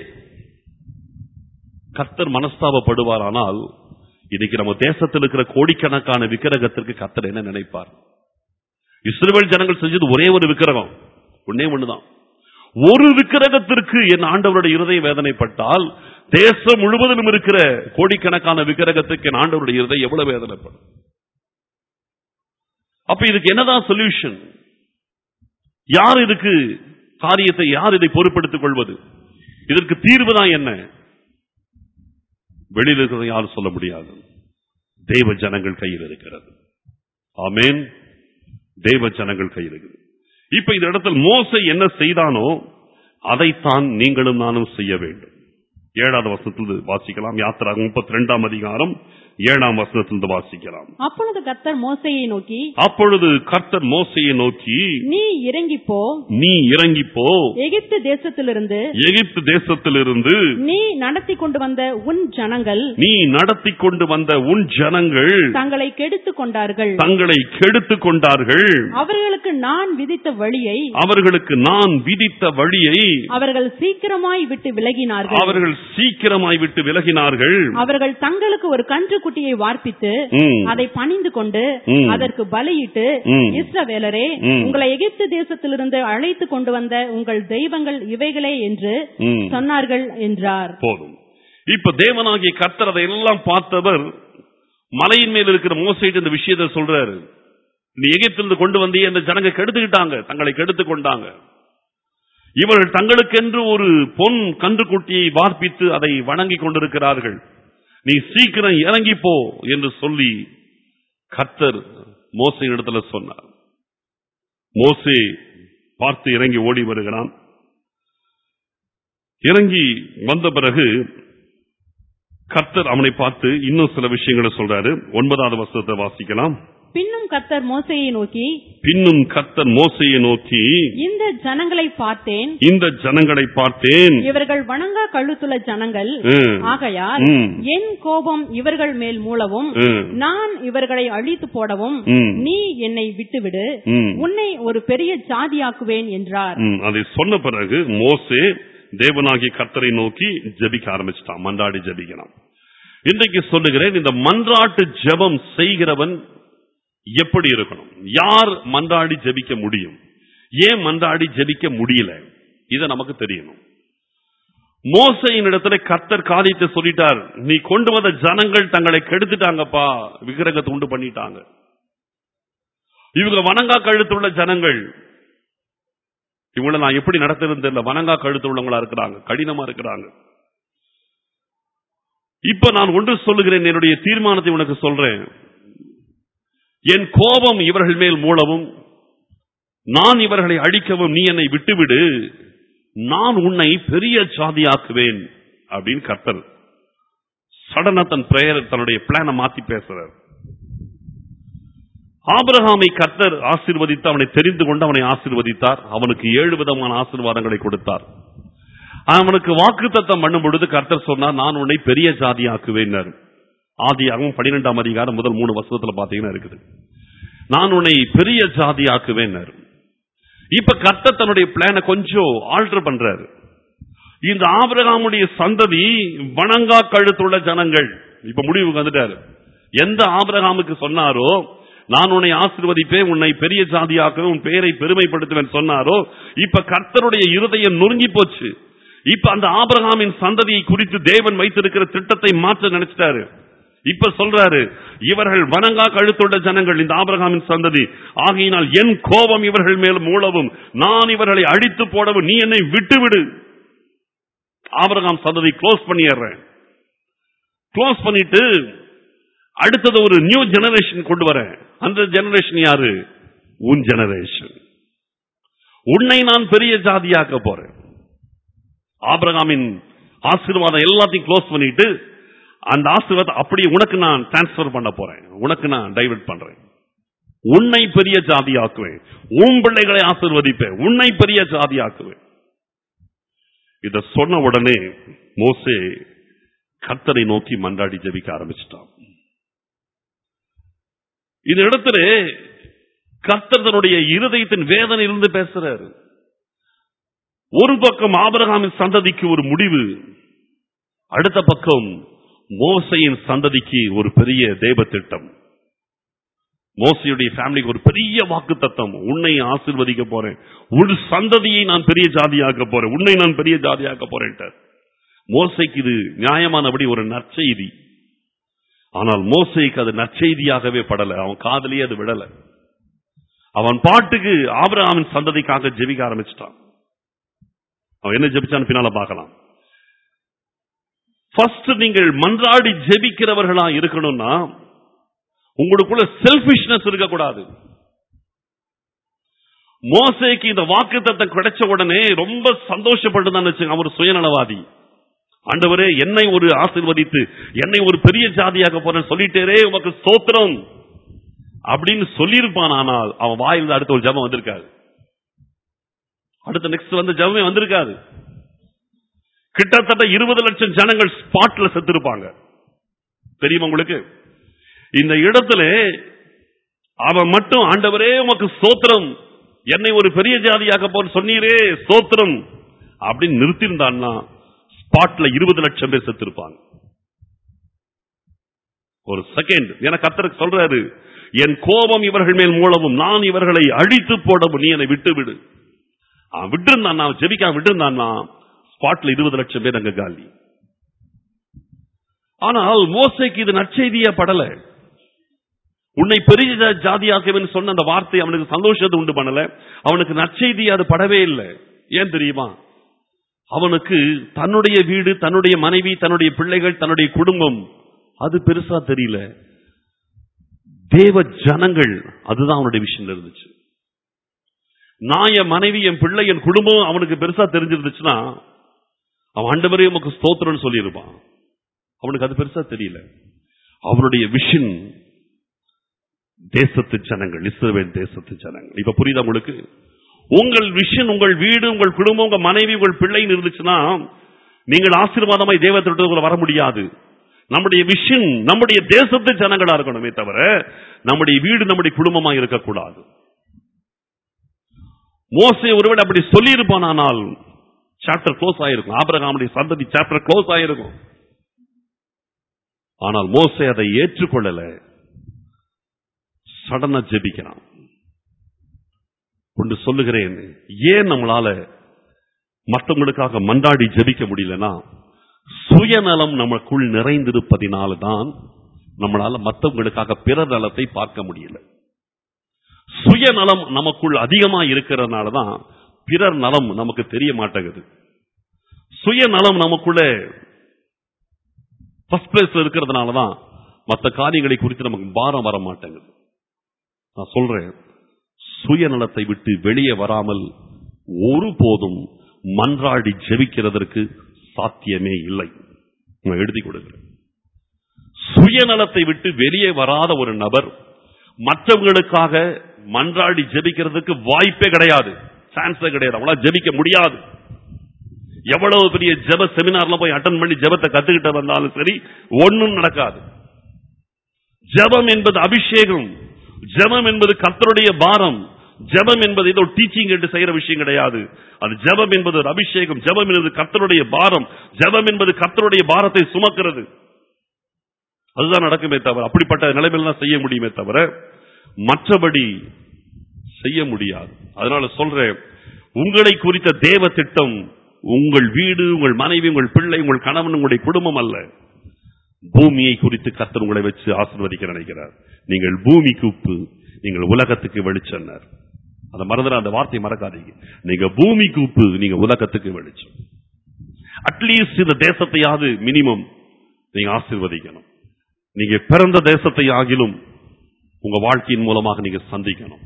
A: கர்த்தர் மனஸ்தாபப்படுவாரானால் இன்னைக்கு நம்ம தேசத்தில் இருக்கிற கோடிக்கணக்கான விக்கிரகத்திற்கு கர்த்தர் என்ன நினைப்பார் இஸ்ரவேல் ஜனங்கள் செஞ்சது ஒரே ஒரு விக்கிரகம் ஒன்னே ஒண்ணுதான் ஒரு விக்கிரகத்திற்கு என் ஆண்டவருடைய இருதய வேதனைப்பட்டால் தேசம் முழுவதிலும் இருக்கிற கோடிக்கணக்கான விக்கிரகத்துக்கு என் ஆண்டவருடைய இருதயம் எவ்வளவு வேதனைப்படும் அப்ப இதுக்கு என்னதான் சொல்யூஷன் யார் இதுக்கு காரியத்தை யார் இதை பொறுப்பெடுத்துக் கொள்வது இதற்கு தீர்வு தான் என்ன வெளியில் இருக்கிறத யாரும் சொல்ல முடியாது தெய்வ ஜனங்கள் கையில் இருக்கிறது ஆமேன் தெய்வ ஜனங்கள் கையில் இருக்குது இப்ப இந்த இடத்தில் மோசை என்ன செய்தானோ அதைத்தான் நீங்களும் நானும் செய்ய வேண்டும் ஏழாவது வசனத்தில் வாசிக்கலாம் யாத்திரா முப்பத்தி ரெண்டாம் அதிகாரம் ஏழாம் வசனத்திலிருந்து வாசிக்கலாம்
B: அப்பொழுது கர்த்தர் மோசையை நோக்கி
A: அப்பொழுது கர்த்தர் மோசையை நோக்கி
B: நீ இறங்கி போ
A: நீ இறங்கி போ
B: எகிப்து தேசத்திலிருந்து
A: எகிப்து தேசத்திலிருந்து
B: நீ நடத்தி கொண்டு வந்த உன் ஜனங்கள்
A: நீ நடத்தி கொண்டு வந்த உன் ஜனங்கள்
B: தங்களை கெடுத்துக் கொண்டார்கள்
A: தங்களை கெடுத்துக் கொண்டார்கள்
B: அவர்களுக்கு நான் விதித்த வழியை
A: அவர்களுக்கு நான் விதித்த வழியை
B: அவர்கள் சீக்கிரமாய் விட்டு விலகினார்கள்
A: அவர்கள் சீக்கிரமாய் விட்டு விலகினார்கள்
B: அவர்கள் தங்களுக்கு ஒரு கன்றுக்குட்டியை வார்ப்பித்து
A: ம்,
B: அதை பணிந்து கொண்டு
A: ம்.
B: அதற்கு பலியிட்டு
A: ம்.
B: இஸ்ரவேலரே
A: ம்.
B: உங்களை எகிப்து தேசத்திலிருந்து அழைத்து கொண்டு வந்த உங்கள் தெய்வங்கள் இவைகளே என்று
A: ம்.
B: சொன்னார்கள் என்றார்
A: போதும் இப்ப தேவனாகிய கர்த்தர் அதை எல்லாம் பார்த்தவர் மலையின் மேல் இருக்கிற மோசைட்டு இந்த விஷயத்தை சொல்றாரு நீ எகிப்திலிருந்து கொண்டு வந்தியே இந்த ஜனங்க கெடுத்துக்கிட்டாங்க தங்களை கெடுத்துக் கொண்டாங்க இவர்கள் தங்களுக்கென்று ஒரு பொன் கன்றுக்குட்டியை வார்ப்பித்து அதை வணங்கி கொண்டிருக்கிறார்கள் நீ சீக்கிரம் இறங்கி போ என்று சொல்லி கர்த்தர் மோசை இடத்துல சொன்னார் மோசே பார்த்து இறங்கி ஓடி வருகிறான் இறங்கி வந்த பிறகு கர்த்தர் அவனை பார்த்து இன்னும் சில விஷயங்களை சொல்றாரு ஒன்பதாவது வசனத்தை வாசிக்கலாம்
B: பின்னும் கர்த்தர் மோசையை நோக்கி
A: பின்னும் கர்த்தர் மோசையை நோக்கி
B: இந்த ஜனங்களை பார்த்தேன்
A: இந்த ஜனங்களை பார்த்தேன்
B: இவர்கள் வணங்கா கழுத்துள்ள ஜனங்கள்
A: ம்,
B: ஆகையால்
A: ம்,
B: என் கோபம் இவர்கள் மேல் மூலவும்
A: ம்,
B: நான் இவர்களை அழித்து போடவும்
A: ம்,
B: நீ என்னை விட்டுவிடு
A: ம்,
B: உன்னை ஒரு பெரிய ஜாதியாக்குவேன் என்றார்
A: ம். அதை சொன்ன பிறகு மோசே தேவனாகிய கர்த்தரை நோக்கி ஜெபிக்க ஆரம்பிச்சிட்டான் மன்றாடி ஜெபிக்கிறான் இன்றைக்கு சொல்லுகிறேன் இந்த மன்றாட்டு ஜெபம் செய்கிறவன் எப்படி இருக்கணும் யார் மன்றாடி ஜெபிக்க முடியும் ஏன் மன்றாடி ஜெபிக்க முடியல இத நமக்கு தெரியணும் மோசையின் இடத்துல கர்த்தர் காரியத்தை சொல்லிட்டார் நீ கொண்டு வந்த ஜனங்கள் தங்களை கெடுத்துட்டாங்கப்பா விக்கிரகத்தை உண்டு பண்ணிட்டாங்க இவங்க வணங்கா கழுத்துள்ள ஜனங்கள் இவங்கள நான் எப்படி நடத்துறது தெரியல வணங்கா கழுத்து உள்ளவங்களா இருக்கிறாங்க கடினமா இருக்கிறாங்க இப்ப நான் ஒன்று சொல்லுகிறேன் என்னுடைய தீர்மானத்தை உனக்கு சொல்றேன் என் கோபம் இவர்கள் மேல் மூலவும் நான் இவர்களை அழிக்கவும் நீ என்னை விட்டுவிடு நான் உன்னை பெரிய ஜாதியாக்குவேன் அப்படின்னு கர்த்தர் சடனா தன் பிரேயர் தன்னுடைய பிளானை மாத்தி பேசுறார் ஆபிரகாமை கர்த்தர் ஆசீர்வதித்து அவனை தெரிந்து கொண்டு அவனை ஆசீர்வதித்தார் அவனுக்கு ஏழு விதமான ஆசீர்வாதங்களை கொடுத்தார் அவனுக்கு வாக்குத்தத்தம் பண்ணும் பொழுது கர்த்தர் சொன்னார் நான் உன்னை பெரிய ஜாதியாக்குவேன் ஆதியாகவும் பன்னிரெண்டாம் அதிகாரம் முதல் மூணு வருஷத்துல பாத்தீங்கன்னா இருக்குது நான் உன்னை பெரிய ஜாதியாக்குவேன் இப்ப கர்த்தர் தன்னுடைய பிளானை கொஞ்சம் ஆல்டர் பண்றாரு இந்த ஆபிரகாமுடைய சந்ததி வணங்கா கழுத்துள்ள ஜனங்கள் இப்ப முடிவுக்கு வந்துட்டாரு எந்த ஆபிரகாமுக்கு சொன்னாரோ நான் உன்னை ஆசீர்வதிப்பேன் உன்னை பெரிய ஜாதியாக்குவேன் உன் பெயரை பெருமைப்படுத்துவேன் சொன்னாரோ இப்ப கர்த்தருடைய இருதயம் நொறுங்கி போச்சு இப்ப அந்த ஆபிரகாமின் சந்ததியை குறித்து தேவன் வைத்திருக்கிற திட்டத்தை மாற்ற நினைச்சிட்டாரு இப்ப சொல்றாரு இவர்கள் வணங்கா கழுத்துள்ள ஜனங்கள் இந்த ஆபிரகாமின் சந்ததி ஆகையினால் என் கோபம் இவர்கள் மேல் மூலவும் நான் இவர்களை அடித்து போடவும் நீ என்னை விட்டுவிடு ஆபிரகாம் சந்ததி க்ளோஸ் பண்ணிடுறேன் க்ளோஸ் பண்ணிட்டு அடுத்தது ஒரு நியூ ஜெனரேஷன் கொண்டு வரேன் அந்த ஜெனரேஷன் யாரு உன் ஜெனரேஷன் உன்னை நான் பெரிய ஜாதியாக்க போறேன் ஆபிரகாமின் ஆசீர்வாதம் எல்லாத்தையும் க்ளோஸ் பண்ணிட்டு அந்த ஆசீர்வாதம் அப்படியே உனக்கு நான் டிரான்ஸ்பர் பண்ண போறேன் உனக்கு நான் டைவர்ட் பண்றேன் உன்னை பெரிய ஜாதியாக்குவேன் உன் பிள்ளைகளை ஆசீர்வதிப்பேன் உன்னை பெரிய ஜாதியாக்குவேன் இத சொன்ன உடனே மோசே கர்த்தரை நோக்கி மன்றாடி ஜெபிக்க ஆரம்பிச்சிட்டான் இந்த இடத்துல கர்த்தர் தன்னுடைய இருதயத்தின் வேதனையிலிருந்து பேசுறாரு ஒரு பக்கம் ஆபிரகாமின் சந்ததிக்கு ஒரு முடிவு அடுத்த பக்கம் மோசையின் சந்ததிக்கு ஒரு பெரிய தேவ திட்டம் மோசையுடைய ஃபேமிலிக்கு ஒரு பெரிய வாக்கு தத்தம் உன்னை ஆசிர்வதிக்க போறேன் உன் சந்ததியை நான் பெரிய ஜாதியாக்க போறேன் உன்னை நான் பெரிய ஜாதியாக்க போறேன் மோசைக்கு இது நியாயமானபடி ஒரு நற்செய்தி ஆனால் மோசைக்கு அது நற்செய்தியாகவே படல அவன் காதலியே அது விடல அவன் பாட்டுக்கு ஆபிரகாமின் சந்ததிக்காக ஜெபிக்க ஆரம்பிச்சிட்டான் அவன் என்ன ஜெபிச்சான்னு பின்னால பார்க்கலாம் ஃபர்ஸ்ட் நீங்கள் மன்றாடி ஜெபிக்கிறவர்களா இருக்கணும்னா உங்களுக்குள்ள செல்பிஷ்னஸ் இருக்கக்கூடாது மோசைக்கு இந்த வாக்கு கிடைச்ச உடனே ரொம்ப சந்தோஷப்பட்டுதான் வச்சுங்க அவர் சுயநலவாதி ஆண்டவரே என்னை ஒரு ஆசிர்வதித்து என்னை ஒரு பெரிய ஜாதியாக போறேன் சொல்லிட்டேரே உமக்கு ஸ்தோத்திரம் அப்படின்னு சொல்லியிருப்பான் ஆனால் அவன் வாயில் அடுத்த ஒரு ஜபம் வந்திருக்காது அடுத்த நெக்ஸ்ட் வந்து ஜபமே வந்திருக்காது கிட்டத்தட்ட இருபது லட்சம் ஜனங்கள் ஸ்பாட்ல செத்துருப்பாங்க தெரியுமா உங்களுக்கு இந்த இடத்துல அவன் மட்டும் ஆண்டவரே உமக்கு ஸ்தோத்திரம் என்னை ஒரு பெரிய ஜாதியாக போற சொன்னீரே ஸ்தோத்திரம் அப்படின்னு நிறுத்திருந்தான்னா ஸ்பாட்ல இருபது லட்சம் பேர் செத்திருப்பாங்க ஒரு செகண்ட் எனக்கு கத்தருக்கு சொல்றாரு என் கோபம் இவர்கள் மேல் மூலமும் நான் இவர்களை அழித்து போடவும் நீ என்னை விட்டு விடு விட்டு இருந்தான் ஜெபிக்கா விட்டு இருந்தான்னா ஸ்பாட்ல இருபது லட்சம் பேர் அங்க காலி ஆனால் மோசைக்கு இது நற்செய்தியா படல உன்னை பெரிய ஜாதியாக்குவேன் சொன்ன அந்த வார்த்தை அவனுக்கு சந்தோஷத்தை உண்டு பண்ணல அவனுக்கு நற்செய்தி அது படவே இல்லை ஏன் தெரியுமா அவனுக்கு தன்னுடைய வீடு தன்னுடைய மனைவி தன்னுடைய பிள்ளைகள் தன்னுடைய குடும்பம் அது பெருசா தெரியல தேவ ஜனங்கள் அதுதான் அவனுடைய விஷயம் இருந்துச்சு நான் என் மனைவி என் பிள்ளை என் குடும்பம் அவனுக்கு பெருசா தெரிஞ்சிருந்துச்சுன்னா அவன் ஆண்டவரே உமக்கு ஸ்தோத்திரம்னு சொல்லியிருப்பான் அவனுக்கு அது பெருசா தெரியல அவனுடைய விஷன் தேசத்து ஜனங்கள் இஸ்ரவேல் தேசத்து ஜனங்கள் இப்ப புரியுதா உங்களுக்கு உங்கள் விஷன் உங்கள் வீடு உங்கள் குடும்பம் உங்க மனைவி உங்கள் பிள்ளைன்னு இருந்துச்சுன்னா நீங்கள் ஆசீர்வாதமாய் தேவத்திட்ட வர முடியாது நம்முடைய விஷன் நம்முடைய தேசத்து ஜனங்களா இருக்கணுமே தவிர நம்முடைய வீடு நம்முடைய குடும்பமா இருக்கக்கூடாது மோசை ஒருவேளை அப்படி சொல்லியிருப்பானால் சாப்டர் க்ளோஸ் ஆயிருக்கும் ஆபரகாமுடைய சந்ததி சாப்டர் க்ளோஸ் ஆயிருக்கும் ஆனால் மோசை அதை ஏற்றுக்கொள்ளல சடனா ஜெபிக்கிறான் ஒன்று சொல்லுகிறேன் ஏன் நம்மளால மற்றவங்களுக்காக மண்டாடி ஜெபிக்க முடியலன்னா சுயநலம் நமக்குள் நிறைந்திருப்பதினால தான் நம்மளால மற்றவங்களுக்காக பிற நலத்தை பார்க்க முடியல சுயநலம் நமக்குள் அதிகமா இருக்கிறதுனால தான் பிறர் நலம் நமக்கு தெரிய மாட்டேங்குது சுயநலம் நமக்குள்ள ஃபர்ஸ்ட் பிளேஸ்ல இருக்கிறதுனால தான் மற்ற காரியங்களை குறித்து நமக்கு பாரம் வர மாட்டேங்குது நான் சொல்றேன் சுயநலத்தை விட்டு வெளியே வராமல் ஒருபோதும் மன்றாடி ஜெபிக்கிறதற்கு சாத்தியமே இல்லை நான் எழுதி கொடுக்கிறேன் சுயநலத்தை விட்டு வெளியே வராத ஒரு நபர் மற்றவங்களுக்காக மன்றாடி ஜெபிக்கிறதுக்கு வாய்ப்பே கிடையாது சான்ஸே கிடையாது அவங்களால ஜெபிக்க முடியாது எவ்வளவு பெரிய ஜெப செமினார்ல போய் அட்டன் பண்ணி ஜெபத்தை கத்துக்கிட்டு வந்தாலும் சரி ஒண்ணும் நடக்காது ஜெபம் என்பது அபிஷேகம் ஜெபம் என்பது கர்த்தருடைய பாரம் ஜெபம் என்பது ஏதோ டீச்சிங் என்று செய்யற விஷயம் கிடையாது அது ஜெபம் என்பது ஒரு அபிஷேகம் ஜெபம் என்பது கர்த்தருடைய பாரம் ஜெபம் என்பது கர்த்தருடைய பாரத்தை சுமக்கிறது அதுதான் நடக்குமே தவிர அப்படிப்பட்ட நிலைமையில தான் செய்ய முடியுமே தவிர மற்றபடி செய்ய முடியாது அதனால சொல்றேன் உங்களை குறித்த தேவ திட்டம் உங்கள் வீடு உங்கள் மனைவி உங்கள் பிள்ளை உங்கள் கணவன் உங்களுடைய குடும்பம் அல்ல பூமியை குறித்து கர்த்தர் உங்களை வச்சு ஆசீர்வதிக்க நினைக்கிறார் நீங்கள் பூமிக்கு உப்பு நீங்கள் உலகத்துக்கு வெளிச்சனர் அதை மறந்துட அந்த வார்த்தையை மறக்காதீங்க நீங்க பூமிக்கு உப்பு நீங்க உலகத்துக்கு வெளிச்சம் அட்லீஸ்ட் இந்த தேசத்தையாவது மினிமம் நீங்க ஆசீர்வதிக்கணும் நீங்க பிறந்த தேசத்தை ஆகிலும் உங்க வாழ்க்கையின் மூலமாக நீங்க சந்திக்கணும்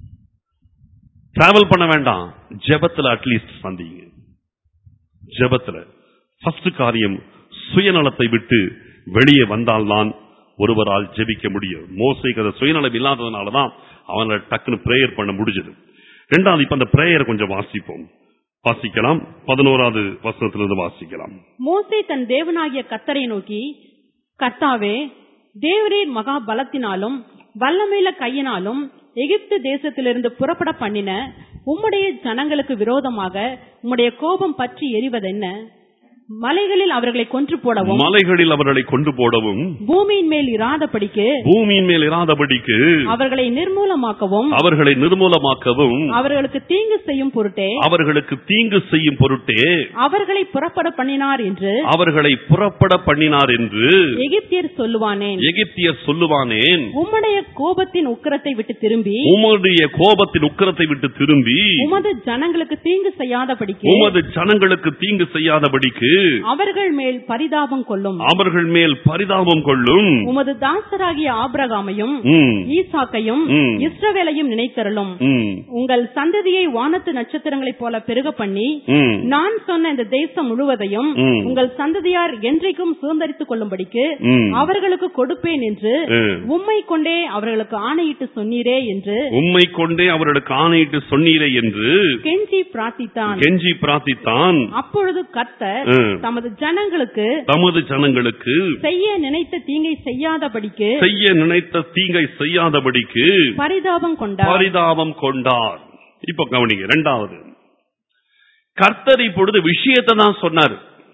A: டிராவல் பண்ண வேண்டாம் ஜெபத்துல அட்லீஸ்ட் சந்திங்க ஜெபத்துல ஃபர்ஸ்ட் காரியம் சுயநலத்தை விட்டு வெளியே வந்தால்தான் ஒருவரால் ஜெபிக்க முடியும் மோசைக்கு அந்த சுயநலம் இல்லாததுனால தான் அவனை டக்குன்னு பிரேயர் பண்ண முடிஞ்சது ரெண்டாவது இப்ப அந்த பிரேயர் கொஞ்சம் வாசிப்போம் வாசிக்கலாம் பதினோராவது வசனத்திலிருந்து வாசிக்கலாம்
B: மோசே தன் தேவனாகிய கர்த்தரை நோக்கி கர்த்தாவே தேவரீர் மகா பலத்தினாலும் வல்லமையில கையினாலும் எகிப்து தேசத்திலிருந்து புறப்பட பண்ணின உம்முடைய ஜனங்களுக்கு விரோதமாக உம்முடைய கோபம் பற்றி எரிவதென்ன மலைகளில் அவர்களை கொன்று போடவும்
A: மலைகளில் அவர்களை கொண்டு போடவும்
B: பூமியின் மேல் இராதபடிக்கு
A: பூமியின் மேல் இராதபடிக்கு
B: அவர்களை நிர்மூலமாக்கவும்
A: அவர்களை நிர்மூலமாக்கவும்
B: அவர்களுக்கு தீங்கு செய்யும் பொருட்டே
A: அவர்களுக்கு தீங்கு செய்யும் பொருட்டே
B: அவர்களை புறப்பட பண்ணினார் என்று
A: அவர்களை புறப்பட பண்ணினார் என்று
B: எகிப்தியர் சொல்லுவானேன்
A: எகிப்தியர் சொல்லுவானேன்
B: உம்முடைய கோபத்தின் உக்கிரத்தை விட்டு திரும்பி
A: உமதுடைய கோபத்தின் உக்கிரத்தை விட்டு திரும்பி
B: உமது ஜனங்களுக்கு தீங்கு செய்யாதபடிக்கு
A: உமது ஜனங்களுக்கு தீங்கு செய்யாதபடிக்கு
B: அவர்கள் மேல் பரிதாபம் கொள்ளும்
A: அவர்கள் மேல் பரிதாபம் கொள்ளும்
B: உமது தாசராகிய ஆபிரகாமையும்
A: ம்,
B: ஈசாக்கையும்
A: ம்.
B: இஸ்ரவேலையும் நினைத்தருளும்
A: ம்,
B: உங்கள் சந்ததியை வானத்து நட்சத்திரங்களைப் போல பெருக பண்ணி
A: ம்,
B: நான் சொன்ன இந்த தேசம் முழுவதையும்
A: ம்.
B: உங்கள் சந்ததியார் என்றைக்கும் சுதந்திரித்துக் கொள்ளும்படிக்கு
A: ம்.
B: அவர்களுக்கு கொடுப்பேன் என்று
A: ம்.
B: உம்மை கொண்டே அவர்களுக்கு ஆணையிட்டு சொன்னீரே என்று
A: உம்மை கொண்டே அவர்களுக்கு ஆணையிட்டு சொன்னீரே என்று
B: கெஞ்சி பிரார்த்தித்தான்
A: கெஞ்சி பிரார்த்தித்தான்
B: அப்பொழுது கர்த்தர்
A: ம்.
B: தமது ஜனங்களுக்கு
A: தமது ஜனங்களுக்கு
B: செய்ய நினைத்த தீங்கை செய்யாதபடிக்கு
A: செய்ய நினைத்த தீங்கை செய்யாதபடிக்கு
B: பரிதாபம் கொண்டார்
A: பரிதாபம் கொண்டார் இப்ப கவனிங்க இரண்டாவது கர்த்தர் இப்பொழுது விஷயத்தை தான் சொன்னார்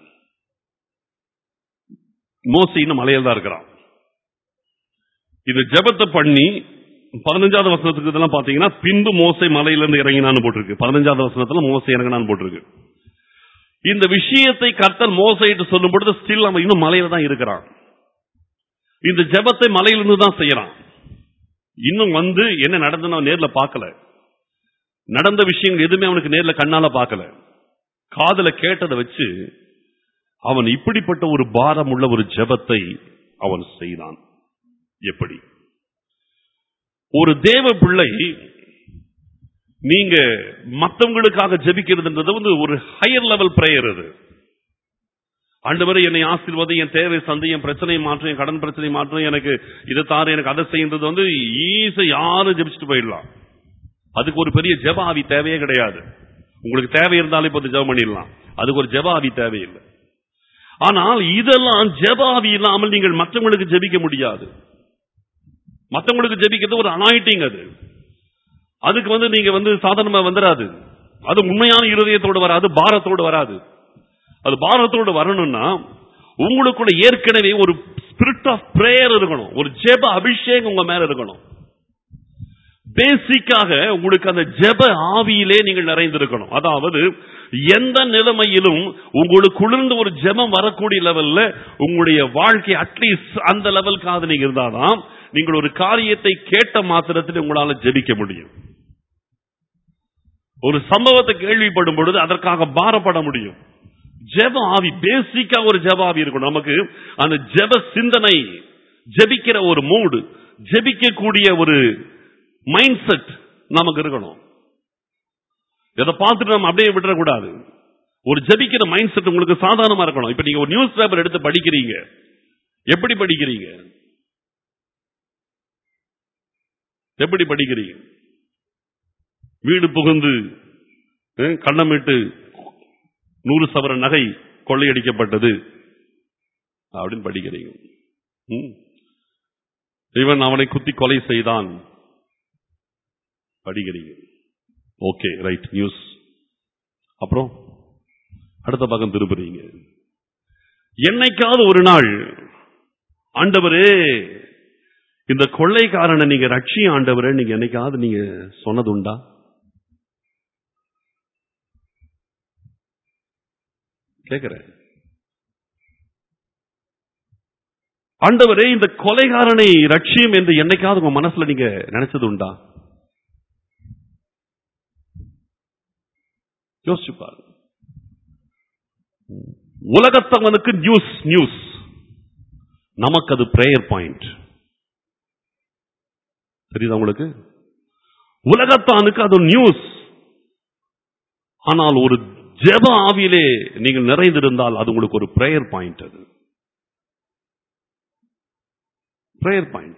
A: மோசி இன்னும் மலையில் தான் இருக்கிறான் இது ஜெபத்தை பண்ணி பதினஞ்சாவது வசனத்துக்கு இதெல்லாம் பாத்தீங்கன்னா பின்பு மோசை மலையிலிருந்து இறங்கினான்னு போட்டிருக்கு பதினஞ்சாவது வசனத்துல மோசை இறங்கினான்னு போட்டிருக்கு இந்த விஷயத்தை கர்த்தர் மோசைட்டு சொல்லும் பொழுது ஸ்டில் அவன் இன்னும் மலையில தான் இருக்கிறான் இந்த ஜெபத்தை மலையிலிருந்து தான் செய்யறான் இன்னும் வந்து என்ன நடந்துன்னு அவன் நேர்ல பார்க்கல நடந்த விஷயங்கள் எதுவுமே அவனுக்கு நேர்ல கண்ணால பார்க்கல காதுல கேட்டதை வச்சு அவன் இப்படிப்பட்ட ஒரு பாரம் உள்ள ஒரு ஜெபத்தை அவன் செய்தான் எப்படி ஒரு தேவ பிள்ளை நீங்க மத்தவங்களுக்காக ஜெபிக்கிறதுன்றது வந்து ஒரு ஹையர் லெவல் பிரேயர் அது ஆண்டவரை என்னை ஆசீர்வாதம் என் தேவை சந்தை என் பிரச்சனையை மாற்றும் என் கடன் பிரச்சனை மாற்றும் எனக்கு இதை தாரு எனக்கு அதை செய்யறது வந்து ஈஸ யாரும் ஜெபிச்சுட்டு போயிடலாம் அதுக்கு ஒரு பெரிய ஜெப ஆவி தேவையே கிடையாது உங்களுக்கு தேவை இருந்தாலும் இப்போ ஜெபம் பண்ணிடலாம் அதுக்கு ஒரு ஜெப ஆவி தேவையில்லை ஆனால் இதெல்லாம் ஜெப ஆவி இல்லாமல் நீங்கள் மற்றவங்களுக்கு ஜெபிக்க முடியாது மற்றவங்களுக்கு ஜெபிக்கிறது ஒரு அனாயிட்டிங் அது அதுக்கு வந்து நீங்க வந்து சாதாரணமா வந்துடாது அது உண்மையான இருதயத்தோடு வராது பாரத்தோடு வராது அது பாரத்தோடு வரணும்னா உங்களுக்குள்ள ஏற்கனவே ஒரு ஸ்பிரிட் ஆஃப் பிரேயர் இருக்கணும் ஒரு ஜெப அபிஷேகம் உங்க மேல இருக்கணும் பேசிக்காக உங்களுக்கு அந்த ஜெப ஆவியிலே நீங்கள் நிறைந்திருக்கணும் அதாவது எந்த நிலைமையிலும் உங்களுக்கு குளிர்ந்து ஒரு ஜெபம் வரக்கூடிய லெவல்ல உங்களுடைய வாழ்க்கை அட்லீஸ்ட் அந்த லெவலுக்காக நீங்க இருந்தாதான் நீங்கள் ஒரு காரியத்தை கேட்ட மாத்திரத்தில் உங்களால ஜெபிக்க முடியும் ஒரு சம்பவத்தை கேள்விப்படும் பொழுது அதற்காக பாரப்பட முடியும் ஜெப ஆவி பேசிக்கா ஒரு ஜெப ஆவி இருக்கும் நமக்கு அந்த ஜெப சிந்தனை ஜெபிக்கிற ஒரு மூடு ஜெபிக்கக்கூடிய ஒரு மைண்ட் செட் நமக்கு இருக்கணும் இதை பார்த்துட்டு நம்ம அப்படியே விட்டுறக்கூடாது ஒரு ஜெபிக்கிற மைண்ட் செட் உங்களுக்கு சாதாரணமா இருக்கணும் இப்ப நீங்க ஒரு நியூஸ் பேப்பர் எடுத்து படிக்கிறீங்க எப்படி படிக்கிறீங்க எப்படி படிக்கிறீங்க வீடு புகுந்து அஹ், கண்ணமிட்டு நூறு சவர நகை கொள்ளையடிக்கப்பட்டது அப்படின்னு படிக்கிறீங்க ம். இவன் அவனை குத்தி கொலை செய்தான் படிக்கிறீங்க ஓகே ரைட் நியூஸ் அப்புறம் அடுத்த பக்கம் திருப்புறீங்க என்னைக்காவது ஒரு நாள் ஆண்டவரே இந்த கொள்ளைக்காரனை நீங்க ரட்சி ஆண்டவரே நீங்க என்னைக்காவது நீங்க சொன்னதுண்டா கேக்குறேன் ஆண்டவரே இந்த கொலைகாரனை ரட்சியம் என்று என்னைக்காவது உங்க மனசுல நீங்க நினைச்சது உண்டா யோசிச்சு பாருங்க உலகத்தவனுக்கு நியூஸ் நியூஸ் நமக்கு அது பிரேயர் பாயிண்ட் தெரியுதா உங்களுக்கு உலகத்தானுக்கு அது நியூஸ் ஆனால் ஒரு ஜெப ஆவியிலே நீங்கள் நிறைந்திருந்தால் அது உங்களுக்கு ஒரு பிரேயர் பாயிண்ட் அது பிரேயர் பாயிண்ட்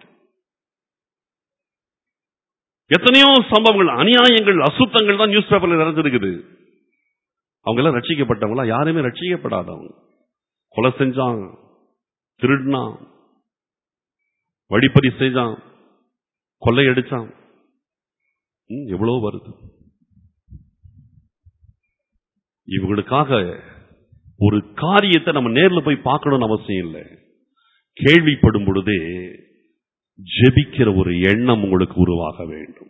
A: எத்தனையோ சம்பவங்கள் அநியாயங்கள் அசுத்தங்கள் தான் நியூஸ் பேப்பர்ல நிறைஞ்சிருக்குது அவங்க எல்லாம் ரட்சிக்கப்பட்டவங்களா யாருமே ரட்சிக்கப்படாதவங்க கொலை செஞ்சான் திருடினான் வழிப்பறி செஞ்சான் கொள்ளையடிச்சான் ம், எவ்வளவு வருது இவங்களுக்காக ஒரு காரியத்தை நம்ம நேர்ல போய் பார்க்கணும்னு அவசியம் இல்லை கேள்விப்படும் பொழுதே ஜெபிக்கிற ஒரு எண்ணம் உங்களுக்கு உருவாக வேண்டும்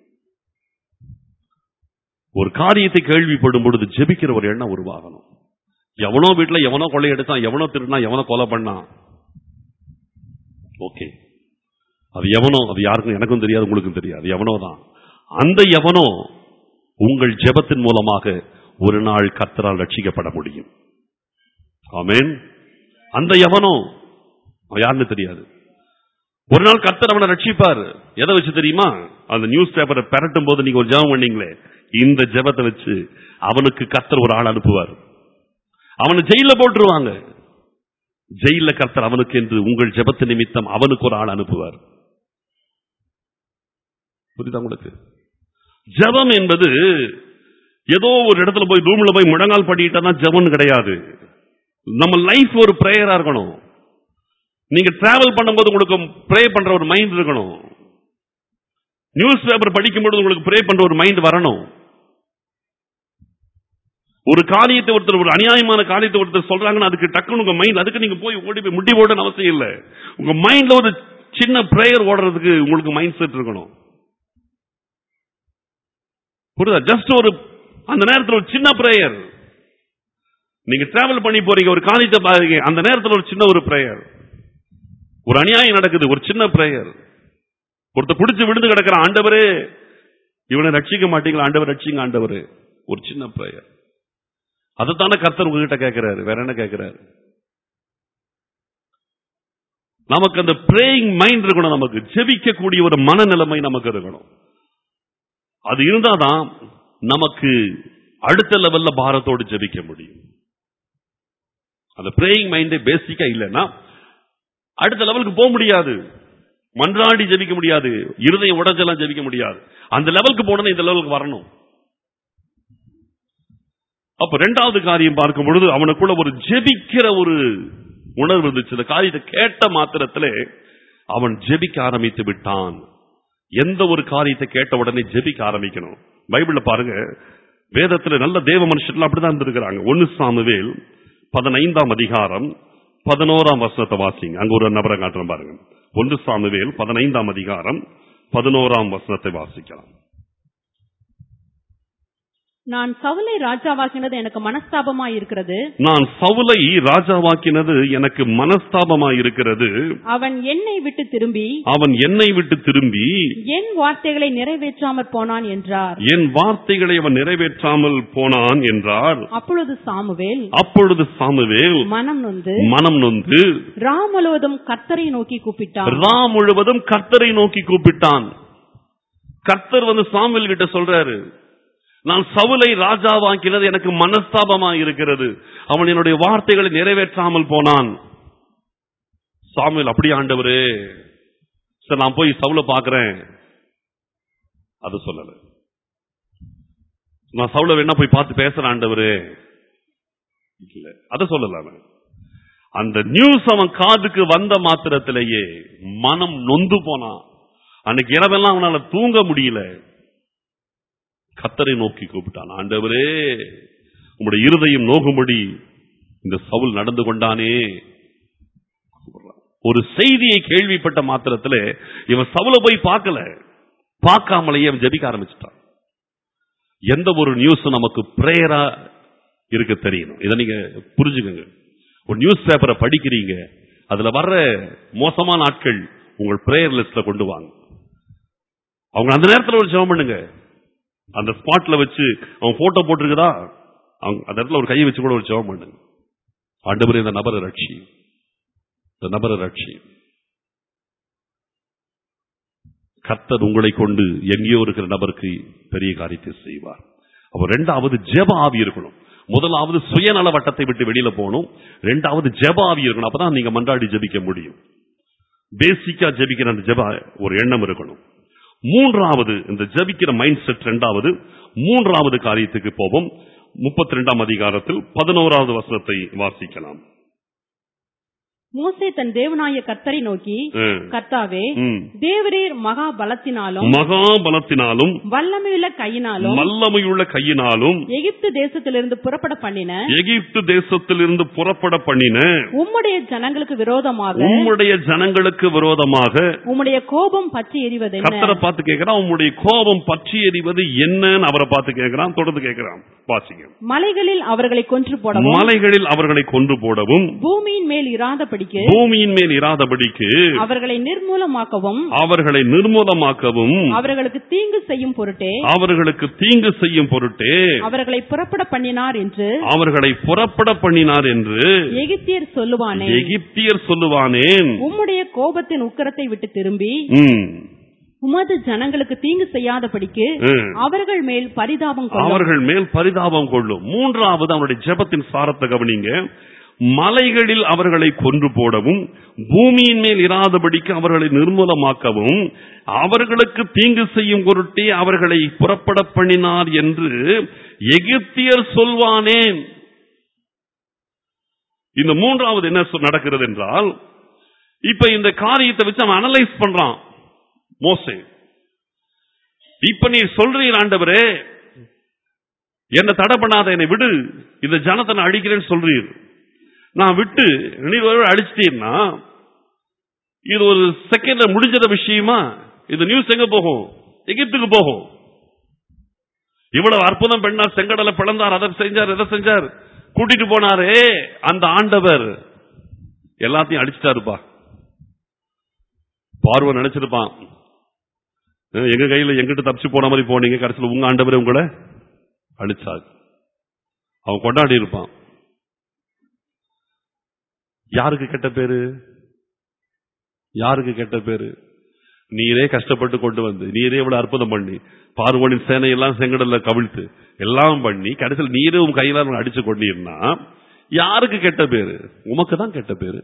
A: ஒரு காரியத்தை கேள்விப்படும் பொழுது ஜெபிக்கிற ஒரு எண்ணம் உருவாகணும் எவனோ வீட்டுல எவனோ கொள்ளையடிச்சான் எவனோ திருடினா எவனோ கொலை பண்ணான் ஓகே அது எவனோ அது யாருக்கும் எனக்கும் தெரியாது உங்களுக்கும் தெரியாது எவனோ தான் அந்த எவனோ உங்கள் ஜெபத்தின் மூலமாக ஒரு நாள் கர்த்தரால் ரட்சிக்கப்பட முடியும் ஆமென் அந்த எவனோ அவன் யாருன்னு தெரியாது ஒரு நாள் கர்த்தர் அவனை ரட்சிப்பார் எதை வச்சு தெரியுமா அந்த நியூஸ் பேப்பரை பெரட்டும் போது நீங்க ஒரு ஜெபம் பண்ணீங்களே இந்த ஜெபத்தை வச்சு அவனுக்கு கர்த்தர் ஒரு ஆள் அனுப்புவார் அவனை ஜெயில போட்டுருவாங்க ஜெயில கர்த்தர் அவனுக்கு என்று உங்கள் ஜெபத்து நிமித்தம் அவனுக்கு ஒரு ஆள் அனுப்புவார் புரியுதா உங்களுக்கு ஜெபம் என்பது ஏதோ ஒரு இடத்துல போய் ரூம்ல போய் முழங்கால் படிட்டா தான் ஜெபம்னு கிடையாது நம்ம லைஃப் ஒரு பிரேயரா இருக்கணும் நீங்க டிராவல் பண்ணும்போது உங்களுக்கு ப்ரே பண்ற ஒரு மைண்ட் இருக்கணும் நியூஸ் பேப்பர் படிக்கும்போது உங்களுக்கு ப்ரே பண்ற ஒரு மைண்ட் வரணும் ஒரு காரியத்தை ஒருத்தர் ஒரு அநியாயமான காரியத்தை ஒருத்தர் சொல்றாங்கன்னா அதுக்கு டக்குன்னு உங்க மைண்ட் அதுக்கு நீங்க போய் ஓடி போய் முட்டி போடணும் அவசியம் இல்லை உங்க மைண்ட்ல ஒரு சின்ன பிரேயர் ஓடுறதுக்கு உங்களுக்கு மைண்ட் செட் இருக்கணும் புரியுதா ஜஸ்ட் ஒரு அந்த நேரத்தில் ஒரு சின்ன பிரேயர் நீங்க டிராவல் பண்ணி போறீங்க ஒரு காரியத்தை பாருங்க அந்த நேரத்தில் ஒரு சின்ன ஒரு பிரேயர் ஒரு அநியாயம் நடக்குது ஒரு சின்ன பிரேயர் ஒருத்தர் பிடிச்சு விழுந்து கிடக்கிற ஆண்டவரே இவனை ரட்சிக்க மாட்டீங்களா ஆண்டவர் ரட்சிங்க ஆண்டவர் ஒரு சின்ன பிரேயர் அதைத்தானே கர்த்தர் உங்ககிட்ட கேட்கிறாரு வேற என்ன கேட்கிறாரு நமக்கு அந்த பிரேயிங் மைண்ட் இருக்கணும் நமக்கு ஜெபிக்கக்கூடிய ஒரு மனநிலைமை நமக்கு இருக்கணும் அது இருந்தாதான் நமக்கு அடுத்த லெவல்ல பாரத்தோடு ஜெபிக்க முடியும் அந்த பிரேயிங் மைண்டே பேசிக்கா இல்லைன்னா அடுத்த லெவலுக்கு போக முடியாது மன்றாடி ஜெபிக்க முடியாது இருதயம் உடஞ்செல்லாம் ஜெபிக்க முடியாது அந்த லெவலுக்கு போனோம்னா இந்த லெவலுக்கு வரணும் அப்ப ரெண்டாவது காரியம் பார்க்கும் பொழுது அவனுக்குள்ள ஒரு ஜெபிக்கிற ஒரு உணர்வு இருந்துச்சு இந்த காரியத்தை கேட்ட மாத்திரத்திலே அவன் ஜெபிக்க ஆரம்பித்து விட்டான் எந்த ஒரு காரியத்தை கேட்ட உடனே ஜெபிக்க ஆரம்பிக்கணும் பைபிள்ல பாருங்க வேதத்துல நல்ல தேவ மனுஷர்கள் அப்படிதான் இருந்திருக்கிறாங்க ஒன்னு சாமுவேல் பதினைந்தாம் அதிகாரம் பதினோராம் வசனத்தை வாசிங்க அங்க ஒரு நபரை காட்டுறோம் பாருங்க ஒன்று சாமுவேல் பதினைந்தாம் அதிகாரம் பதினோராம் வசனத்தை வாசிக்கலாம்
B: நான் சவுலை ராஜாவாக்கினது எனக்கு மனஸ்தாபமாய் இருக்கிறது
A: நான் சவுலை ராஜாவாக்கினது எனக்கு மனஸ்தாபமாய் இருக்கிறது
B: அவன் என்னை விட்டு திரும்பி
A: அவன் என்னை விட்டு திரும்பி
B: என் வார்த்தைகளை நிறைவேற்றாமற் போனான் என்றார்
A: என் வார்த்தைகளை அவன் நிறைவேற்றாமல் போனான் என்றார்
B: அப்பொழுது சாமுவேல்
A: அப்பொழுது சாமுவேல்
B: மனம் நொந்து
A: மனம் நொந்து
B: ரா முழுவதும் கர்த்தரை நோக்கி கூப்பிட்டான்
A: ரா முழுவதும் கர்த்தரை நோக்கி கூப்பிட்டான் கர்த்தர் வந்து சாமுவேல் கிட்ட சொல்றாரு நான் சவுலை ராஜாவாக்கினது எனக்கு மனஸ்தாபமா இருக்கிறது அவன் என்னுடைய வார்த்தைகளை நிறைவேற்றாமல் போனான் சாமுவேல் அப்படி ஆண்டவரே சார் நான் போய் சவுல பாக்குறேன் அது சொல்லல நான் சவுல வேணா போய் பார்த்து பேசுறேன் ஆண்டவரே இல்ல அத சொல்லல அவன் அந்த நியூஸ் அவன் காதுக்கு வந்த மாத்திரத்திலேயே மனம் நொந்து போனான் அன்னைக்கு இரவெல்லாம் அவனால தூங்க முடியல கத்தரை நோக்கி கூப்பிட்டான் ஆண்டவரே உம்முடைய இருதயம் நோகும்படி இந்த சவுல் நடந்து கொண்டானே ஒரு செய்தியை கேள்விப்பட்ட மாத்திரத்துல இவன் சவுல போய் பார்க்கல பார்க்காமலேயே அவன் ஜெபிக்க ஆரம்பிச்சிட்டான் எந்த ஒரு நியூஸ் நமக்கு பிரேயரா இருக்க தெரியணும் இதை நீங்க புரிஞ்சுக்கங்க ஒரு நியூஸ் பேப்பரை படிக்கிறீங்க அதுல வர்ற மோசமான ஆட்கள் உங்கள் பிரேயர் லிஸ்ட்ல கொண்டு வாங்க அவங்க அந்த நேரத்துல ஒரு ஜெபம் பண்ணுங்க அந்த ஸ்பாட்ல வச்சு அவன் போட்டோ போட்டிருக்குதா அவங்க அந்த இடத்துல ஒரு கையை வச்சு கூட ஒரு ஜெபம் பண்ணுங்க ஆண்டவரே இந்த நபரை ரட்சி இந்த நபரை ரட்சி கர்த்தர் உங்களை கொண்டு எங்கேயோ இருக்கிற நபருக்கு பெரிய காரியத்தை செய்வார் அப்ப ரெண்டாவது ஜெப ஆவி இருக்கணும் முதலாவது சுயநல வட்டத்தை விட்டு வெளியில போகணும் ரெண்டாவது ஜெப ஆவி இருக்கணும் அப்பதான் நீங்க மன்றாடி ஜெபிக்க முடியும் பேசிக்கா ஜெபிக்கிற அந்த ஜெப ஒரு எண்ணம் இருக்கணும் மூன்றாவது இந்த ஜெபிக்கிற மைண்ட் செட் ரெண்டாவது மூன்றாவது காரியத்துக்கு போவோம் முப்பத்தி ரெண்டாம் அதிகாரத்தில் பதினோராவது வசனத்தை வாசிக்கலாம்
B: மோசே தன் தேவனாய கர்த்தரை நோக்கி
A: ம்.
B: கர்த்தாவே
A: ம்.
B: தேவரீர் மகா பலத்தினாலும்
A: மகாபலத்தினாலும்
B: வல்லமையுள்ள கையினாலும்
A: வல்லமையுள்ள கையினாலும்
B: எகிப்து தேசத்திலிருந்து புறப்பட பண்ணின
A: எகிப்து தேசத்திலிருந்து புறப்பட பண்ணின
B: உம்முடைய ஜனங்களுக்கு விரோதமாக
A: உம்முடைய ஜனங்களுக்கு விரோதமாக
B: உம்முடைய கோபம் பற்றி எரிவதென்ன
A: கத்தரை பார்த்து கேட்கிறான் உம்முடைய கோபம் பற்றி எறிவது என்னன்னு அவரை பார்த்து கேட்கிறான் தொடர்ந்து கேட்கிறான் வாசிங்க
B: மலைகளில் அவர்களை கொன்று போடவும்
A: மலைகளில் அவர்களை கொன்று போடவும்
B: பூமியின் மேல் இராதபடிக்கு
A: பூமியின் மேல் இராதபடிக்கு
B: அவர்களை நிர்மூலமாக்கவும்
A: அவர்களை நிர்மூலமாக்கவும்
B: அவர்களுக்கு தீங்கு செய்யும் பொருட்டே
A: அவர்களுக்கு தீங்கு செய்யும் பொருட்டே
B: அவர்களை புறப்பட பண்ணினார் என்று
A: அவர்களை புறப்பட பண்ணினார் என்று
B: எகிப்தியர் சொல்லுவானே
A: எகிப்தியர் சொல்லுவானேன்
B: உம்முடைய கோபத்தின் உக்கரத்தை விட்டு திரும்பி
A: ம்,
B: உமது ஜனங்களுக்கு தீங்கு செய்யாதபடிக்கு
A: ம்.
B: அவர்கள் மேல் பரிதாபம் கொள்ளும்
A: அவர்கள் மேல் பரிதாபம் கொள்ளும் மூன்றாவது அவருடைய ஜெபத்தின் சாரத்தை கவனிங்க மலைகளில் அவர்களை கொன்று போடவும் பூமியின் மேல் இராதபடிக்கு அவர்களை நிர்மூலமாக்கவும் அவர்களுக்கு தீங்கு செய்யும் பொருட்டே அவர்களை புறப்பட பண்ணினார் என்று எகிப்தியர் சொல்வானேன் இந்த மூன்றாவது என்ன சொ- நடக்கிறது என்றால் இப்ப இந்த காரியத்தை வச்சு அவன் அனலைஸ் பண்றான் மோசே இப்ப நீ சொல்றீர் ஆண்டவரே என்ன தடை பண்ணாத என்னை விடு இந்த ஜனத்தை நான் அழிக்கிறேன்னு சொல்றீர் நான் விட்டு நீ ஒரு வேளை அழிச்சிட்டீர்னா இது ஒரு செகண்ட்ல முடிஞ்சத விஷயமா இந்த நியூஸ் எங்க போகும் எகிப்துக்கு போகும் இவ்வளவு அற்புதம் பெண்ணார் செங்கடலை பிளந்தார் அதை செஞ்சார் எதை செஞ்சார் கூட்டிட்டு போனாரே அந்த ஆண்டவர் எல்லாத்தையும் அடிச்சிட்டாருப்பா பார்வை நினைச்சிருப்பான் அஹ் எங்க கையில எங்கிட்ட தப்பிச்சு போன மாதிரி போனீங்க கடைசியில் உங்க ஆண்டவரே உங்களை அழிச்சார் அவன் கொண்டாடி இருப்பான் யாருக்கு கெட்ட பேரு யாருக்கு கெட்ட பேரு நீரே கஷ்டப்பட்டு கொண்டு வந்து நீரே இவ்வளவு அற்புதம் பண்ணி பார்வனின் சேனை எல்லாம் செங்கடல்ல கவிழ்த்து எல்லாம் பண்ணி கடைசியில் நீரே உன் கையில அவனை அடிச்சு கொண்டீர்னா யாருக்கு கெட்ட பேரு உமக்கு தான் கெட்ட பேரு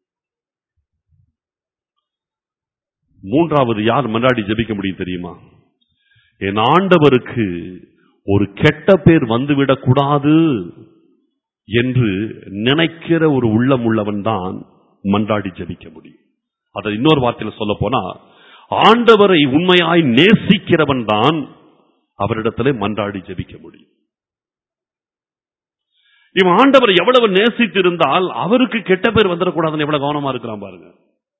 A: மூன்றாவது யார் முன்னாடி ஜெபிக்க முடியும் தெரியுமா என் ஆண்டவருக்கு ஒரு கெட்ட பேர் வந்துவிடக் கூடாது என்று நினைக்கிற ஒரு உள்ளம் உள்ளவன் தான் மன்றாடி ஜெபிக்க முடியும் அதை இன்னொரு வார்த்தையில சொல்ல போனா ஆண்டவரை உண்மையாய் நேசிக்கிறவன் தான் அவரிடத்திலே மன்றாடி ஜெபிக்க முடியும் இவன் ஆண்டவர் எவ்வளவு நேசித்திருந்தால் அவருக்கு கெட்ட பேர் வந்துடக்கூடாதுன்னு எவ்வளவு கவனமா இருக்கிறான் பாருங்க